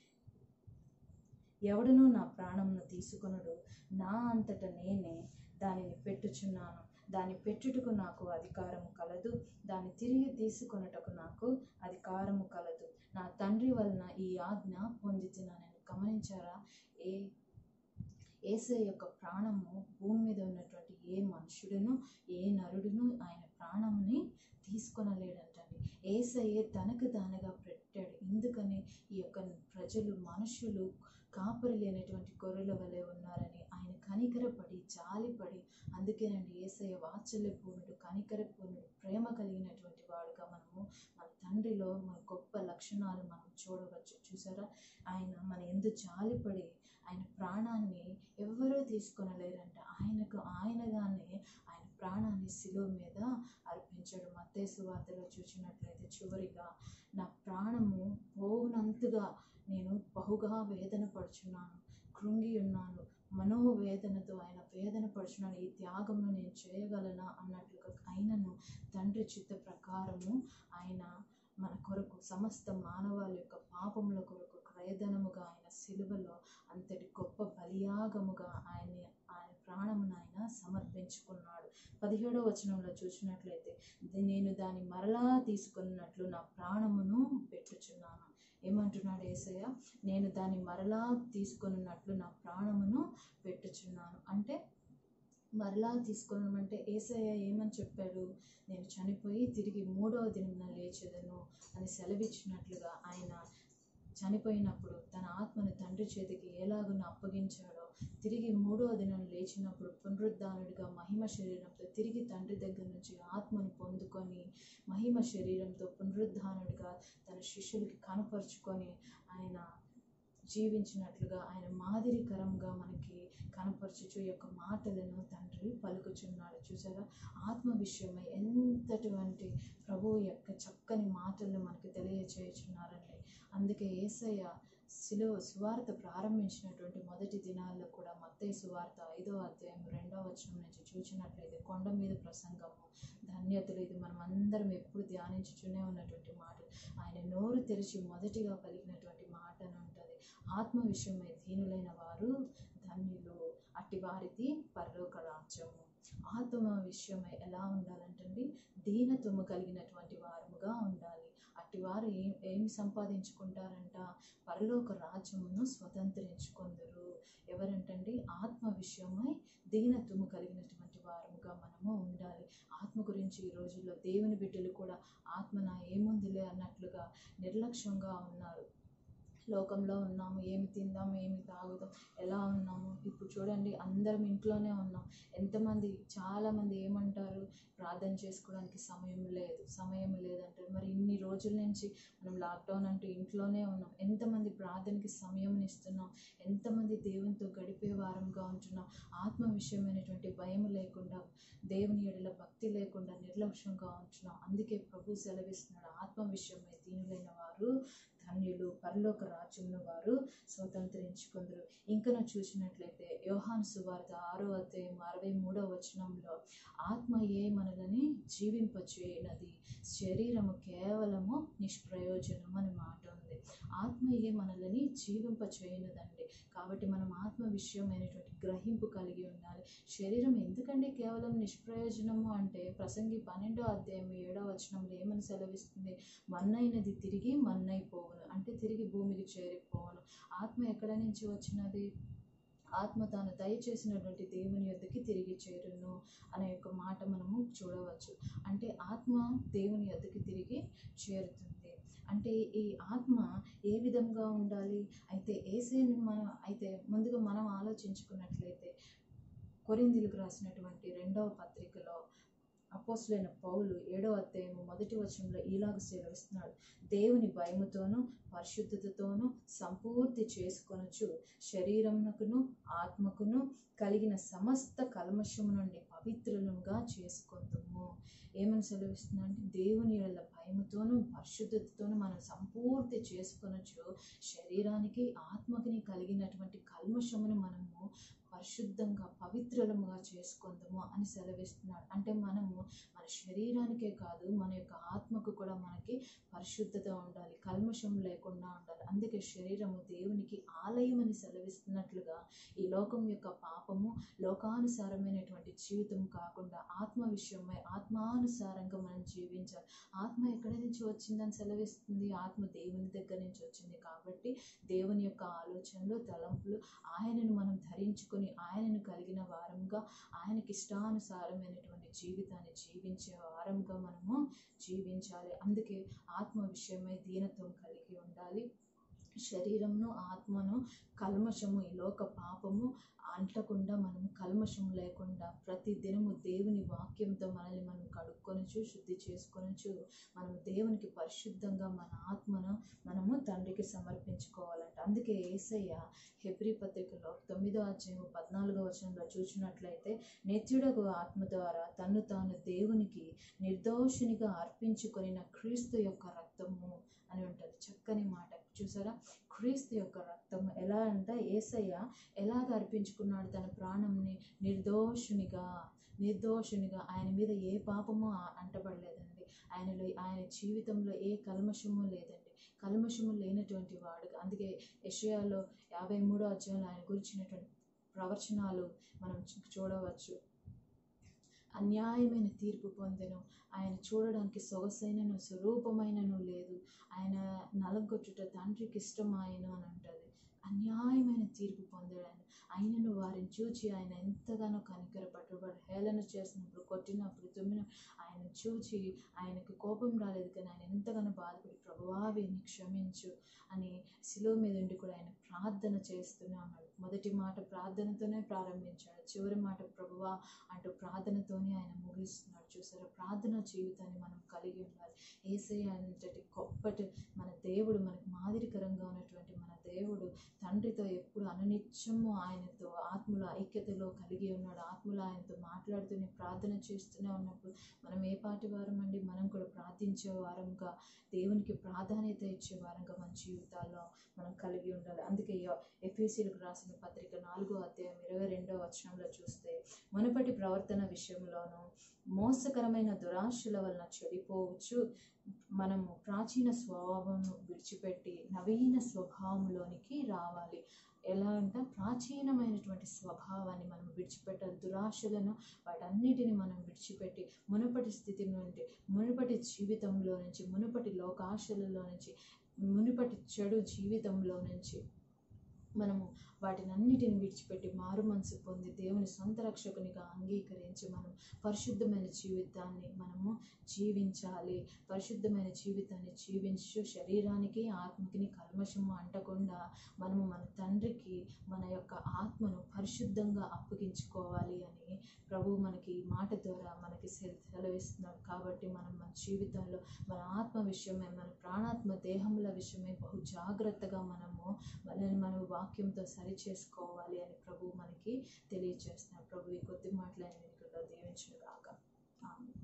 ఎవడునూ నా ప్రాణంను తీసుకొనుడు నా అంతట నేనే దానిని పెట్టుచున్నాను దాని పెట్టుటకు నాకు అధికారము కలదు దాన్ని తిరిగి తీసుకొనుటకు నాకు అధికారము కలదు నా తండ్రి వలన ఈ ఆజ్ఞ పొందుతున్నానని గమనించారా ఏ ఏసై యొక్క ప్రాణము భూమి మీద ఉన్నటువంటి ఏ మనుషుడును ఏ నరుడును ఆయన ప్రాణముని తీసుకొనలేడంటండి ఏసయ్యే తనకు దానిగా పెట్టాడు ఎందుకని ఈ యొక్క ప్రజలు మనుషులు కాపరి లేనటువంటి గొర్రెల వలె ఉన్నారని ఆయన కనికరపడి జాలిపడి అందుకేనండి ఏసయ్య వాత్సల్యపూర్ణుడు కనికరపూర్ణుడు ప్రేమ కలిగినటువంటి వాడుగా మనము మన తండ్రిలో మన గొప్ప లక్షణాలు మనం చూడవచ్చు చూసారా ఆయన మన ఎందు జాలిపడి ఆయన ప్రాణాన్ని ఎవ్వరూ తీసుకొనలేరంట ఆయనకు ఆయనగానే ఆయన ప్రాణాన్ని శిలువ మీద అర్పించడం మత్తేసు వార్తలో చూసినట్లయితే చివరిగా నా ప్రాణము పోవునంతగా నేను బహుగా వేదన పడుచున్నాను కృంగి ఉన్నాను మనోవేదనతో ఆయన వేదన పడుచున్నాను ఈ త్యాగమును నేను చేయగలనా అన్నట్లుగా ఆయనను తండ్రి చిత్త ప్రకారము ఆయన మన కొరకు సమస్త మానవాళి యొక్క పాపముల కొరకు క్రయధనముగా ఆయన సిలువలో అంతటి గొప్ప బలియాగముగా ఆయన ఆయన ప్రాణమును ఆయన సమర్పించుకున్నాడు పదిహేడవ వచనంలో చూసినట్లయితే "ది- నేను దాన్ని మరలా తీసుకున్నట్లు నా ప్రాణమును పెట్టుచున్నాను ఏమంటున్నాడు ఏసయ్య నేను దాన్ని మరలా తీసుకున్నట్లు నా ప్రాణమును పెట్టుచున్నాను అంటే మరలా తీసుకున్నామంటే ఏసయ్య ఏమని చెప్పాడు నేను చనిపోయి తిరిగి మూడవ దినమున లేచెదను అని సెలవిచ్చినట్లుగా ఆయన చనిపోయినప్పుడు తన ఆత్మను తండ్రి చేతికి ఎలాగున అప్పగించాడో తిరిగి మూడవ దినం లేచినప్పుడు పునరుద్ధానుడిగా మహిమ శరీరంతో తిరిగి తండ్రి దగ్గర నుంచి ఆత్మను పొందుకొని మహిమ శరీరంతో పునరుద్ధానుడిగా తన శిష్యులకి కనపరుచుకొని ఆయన జీవించినట్లుగా ఆయన మాదిరికరంగా మనకి కనపరచుచు ఈ యొక్క మాటలను తండ్రి పలుకుచున్నాడు చూసారా ఆత్మ విషయమై ఎంతటువంటి ప్రభువు యొక్క చక్కని మాటలను మనకి తెలియచేయుచున్నారండి అందుకే ఏసయ్య శిలువ సువార్త ప్రారంభించినటువంటి మొదటి దినాల్లో కూడా మత్తయి సువార్త ఐదో అధ్యాయం రెండో వచనం నుంచి చూసినట్లయితే కొండ మీద ప్రసంగము ధన్యతలు ఇది మనం అందరం ఎప్పుడు ధ్యానించుతూనే ఉన్నటువంటి మాటలు ఆయన నోరు తెరిచి మొదటిగా పలికినటువంటి మాట అని ఉంటుంది ఆత్మ విషయమై దీనులైన వారు ధన్యులు అట్టి వారిది పరలోక రాజ్యము ఆత్మ విషయమై ఎలా ఉండాలంటండి దీనత్వము కలిగినటువంటి వారముగా ఉండాలి అట్టి వారు ఏం ఏమి సంపాదించుకుంటారంట పరలోక రాజ్యమును స్వతంత్రించుకుందరు ఎవరంటండి ఆత్మ విషయమై దీనత్వము కలిగినటువంటి వారముగా మనము ఉండాలి ఆత్మ గురించి ఈ రోజుల్లో దేవుని బిడ్డలు కూడా ఆత్మ నా ఏముందిలే అన్నట్లుగా నిర్లక్ష్యంగా ఉన్నారు లోకంలో ఉన్నాము ఏమి తిందాం ఏమి తాగుదాం ఎలా ఉన్నాము ఇప్పుడు చూడండి అందరం ఇంట్లోనే ఉన్నాం ఎంతమంది చాలామంది ఏమంటారు ప్రార్థన చేసుకోవడానికి సమయం లేదు సమయం లేదంటారు మరి ఇన్ని రోజుల నుంచి మనం లాక్డౌన్ అంటూ ఇంట్లోనే ఉన్నాం ఎంతమంది ప్రార్థనకి సమయం ఇస్తున్నాం ఎంతమంది దేవునితో గడిపే వారంగా ఉంటున్నాం ఆత్మ విషయమైనటువంటి భయం లేకుండా దేవుని ఎడల భక్తి లేకుండా నిర్లక్ష్యంగా ఉంటున్నాం అందుకే ప్రభు సెలవిస్తున్నాడు ఆత్మ విషయమై దీనులైన వారు ధన్యులు పరలోక రాజ్యంలో వారు స్వతంత్రించుకుందరు ఇంకను చూసినట్లయితే యోహాన్ సువార్త ఆరో అధ్యాయం అరవై మూడవ వచనంలో ఆత్మయే మనలని జీవింపచేయనది శరీరము కేవలము నిష్ప్రయోజనం అని మాట ఉంది ఆత్మయే మనల్ని జీవింపచేయనదండి కాబట్టి మనం ఆత్మ విషయమైనటువంటి గ్రహింపు కలిగి ఉండాలి శరీరం ఎందుకండి కేవలం నిష్ప్రయోజనము అంటే ప్రసంగి పన్నెండో అధ్యాయం ఏడో వచనంలో ఏమని సెలవిస్తుంది మన్నైనది తిరిగి మన్నైపోవును అంటే తిరిగి భూమికి చేరిపోవును ఆత్మ ఎక్కడ నుంచి వచ్చినది ఆత్మ తాను దయచేసినటువంటి దేవుని యొద్దకి తిరిగి చేరును అనే యొక్క మాట మనము చూడవచ్చు అంటే ఆత్మ దేవుని యొద్దకి తిరిగి చేరుతుంది అంటే ఈ ఆత్మ ఏ విధంగా ఉండాలి అయితే ఏసేని మనం అయితే ముందుగా మనం ఆలోచించుకున్నట్లయితే కొరిందీలకు రాసినటువంటి రెండవ పత్రికలో అపోసులైన పౌలు ఏడో అధ్యాయము మొదటి వచనంలో ఇలాగ సెలవిస్తున్నాడు దేవుని భయముతోనూ పరిశుద్ధతతోనూ సంపూర్తి చేసుకొనొచ్చు శరీరమునకును ఆత్మకును కలిగిన సమస్త కల్మషము నుండి పవిత్రులుగా చేసుకుందాము ఏమని సెలవిస్తున్నా అంటే దేవుని యొక్క భయముతోనూ పరిశుద్ధతతోనూ మనం సంపూర్తి చేసుకొనొచ్చు శరీరానికి ఆత్మకిని కలిగినటువంటి కల్మషమును మనము పరిశుద్ధంగా పవిత్రులముగా చేసుకుందాము అని సెలవిస్తున్నాడు అంటే మనము మన శరీరానికే కాదు మన యొక్క ఆత్మకు కూడా మనకి పరిశుద్ధత ఉండాలి కల్మషం లేకుండా ఉండాలి అందుకే శరీరము దేవునికి ఆలయం అని సెలవిస్తున్నట్లుగా ఈ లోకం యొక్క పాపము లోకానుసారమైనటువంటి జీవితం కాకుండా ఆత్మ విషయమై ఆత్మానుసారంగా మనం జీవించాలి ఆత్మ ఎక్కడి నుంచి వచ్చిందని సెలవిస్తుంది ఆత్మ దేవుని దగ్గర నుంచి వచ్చింది కాబట్టి దేవుని యొక్క ఆలోచనలు తలంపులు ఆయనను మనం ధరించుకొని ఆయనను కలిగిన వారంగా ఆయనకి ఇష్టానుసారమైనటువంటి జీవితాన్ని జీవించే వారంగా మనము జీవించాలి అందుకే ఆత్మ విషయమై దీనత్వం కలిగి ఉండాలి శరీరంను ఆత్మను కల్మషము ఈ లోక పాపము అంటకుండా మనము కల్మషం లేకుండా ప్రతి దినము దేవుని వాక్యంతో మనల్ని మనం కడుక్కొనచ్చు శుద్ధి చేసుకొనచ్చు మనము దేవునికి పరిశుద్ధంగా మన ఆత్మను మనము తండ్రికి సమర్పించుకోవాలంట అందుకే ఏసయ్య హెబ్రి పత్రికలో తొమ్మిదో అధ్యాయం పద్నాలుగో వచనంలో చూసినట్లయితే నిత్యుడకు ఆత్మ ద్వారా తన్ను తాను దేవునికి నిర్దోషునిగా అర్పించుకొనిన క్రీస్తు యొక్క రక్తము అని ఉంటుంది చక్కని మాట చూసారా క్రీస్తు యొక్క రక్తం ఎలా అంటే ఏసయ్య ఎలాగ అర్పించుకున్నాడు తన ప్రాణంని నిర్దోషునిగా నిర్దోషునిగా ఆయన మీద ఏ పాపము ఆ- అంటబడలేదండి ఆయనలో ఆయన జీవితంలో ఏ కల్మషము లేదండి కల్మషము లేనటువంటి వాడు అందుకే యెషయాలో యాభై మూడో అధ్యాయంలో ఆయన గురించినటువంటి ప్రవచనాలు మనం చూ- చూడవచ్చు అన్యాయమైన తీర్పు పొందెను ఆయన చూడడానికి సొగసైనను స్వరూపమైనను లేదు ఆయన నలగొట్టుట తండ్రికి ఇష్టమాయను అని అంటది అన్యాయమైన తీర్పు పొందాడు ఆయన ఆయనను వారిని చూచి ఆయన ఎంతగానో కనికరపడ్డాడు వాడు హేళన చేసినప్పుడు కొట్టినప్పుడు తుమ్మిన ఆయన చూచి ఆయనకు కోపం రాలేదు కానీ ఆయన ఎంతగానో బాధపడి ప్రభువా వీరిని క్షమించు అని శిలువ మీద ఉండి కూడా ఆయన ప్రార్థన చేస్తూనే ఉన్నాడు మొదటి మాట ప్రార్థనతోనే ప్రారంభించాడు చివరి మాట ప్రభువా అంటూ ప్రార్థనతోనే ఆయన ముగిస్తున్నాడు చూసారా ప్రార్థన జీవితాన్ని మనం కలిగి ఉండాలి ఏసయ్య అంతటి గొప్పటి మన దేవుడు మనకు మాదిరికరంగా ఉన్నటువంటి మన దేవుడు తండ్రితో ఎప్పుడు అనునిత్యము ఆయనతో ఆత్మల ఐక్యతలో కలిగి ఉన్నాడు ఆత్మలో ఆయనతో మాట్లాడుతూనే ప్రార్థన చేస్తూనే ఉన్నప్పుడు మనం ఏ పాటి వారం అండి మనం కూడా ప్రార్థించే వారంగా దేవునికి ప్రాధాన్యత ఇచ్చే వారంగా మన జీవితాల్లో మనం కలిగి ఉండాలి అందుకే ఎఫ్ఎసీలకు రాసిన పత్రిక నాలుగో అధ్యాయం ఇరవై రెండో వచనంలో చూస్తే మునుపటి ప్రవర్తన విషయంలోనూ మోసకరమైన దురాశల వలన చెడిపోవచ్చు మనము ప్రాచీన స్వభావంను విడిచిపెట్టి నవీన స్వభావంలోనికి రావాలి ఎలా అంటే ప్రాచీనమైనటువంటి స్వభావాన్ని మనం విడిచిపెట్టాలి దురాశలను వాటన్నిటిని మనం విడిచిపెట్టి మునుపటి స్థితి నుండి మునుపటి జీవితంలో నుంచి మునుపటి లోకాశలలో నుంచి మునుపటి చెడు జీవితంలో నుంచి మనము వాటిని అన్నిటిని విడిచిపెట్టి మారు మనసు పొంది దేవుని సొంత రక్షకునిగా అంగీకరించి మనం పరిశుద్ధమైన జీవితాన్ని మనము జీవించాలి పరిశుద్ధమైన జీవితాన్ని జీవించు శరీరానికి ఆత్మకి కల్మషము అంటకుండా మనము మన తండ్రికి మన యొక్క ఆత్మను పరిశుద్ధంగా అప్పగించుకోవాలి అని ప్రభు మనకి ఈ మాట ద్వారా మనకి సెల- సెలవిస్తున్నాడు కాబట్టి మనం మన జీవితంలో మన ఆత్మ విషయమై మన ప్రాణాత్మ దేహముల విషయమై బహు జాగ్రత్తగా మనము మనల్ని మనం వాక్యంతో సరి చేసుకోవాలి అని ప్రభు మనకి తెలియజేస్తున్నాడు ప్రభు ఈ కొద్ది మాటలని వెనుకలో దీవించును గాక ఆమె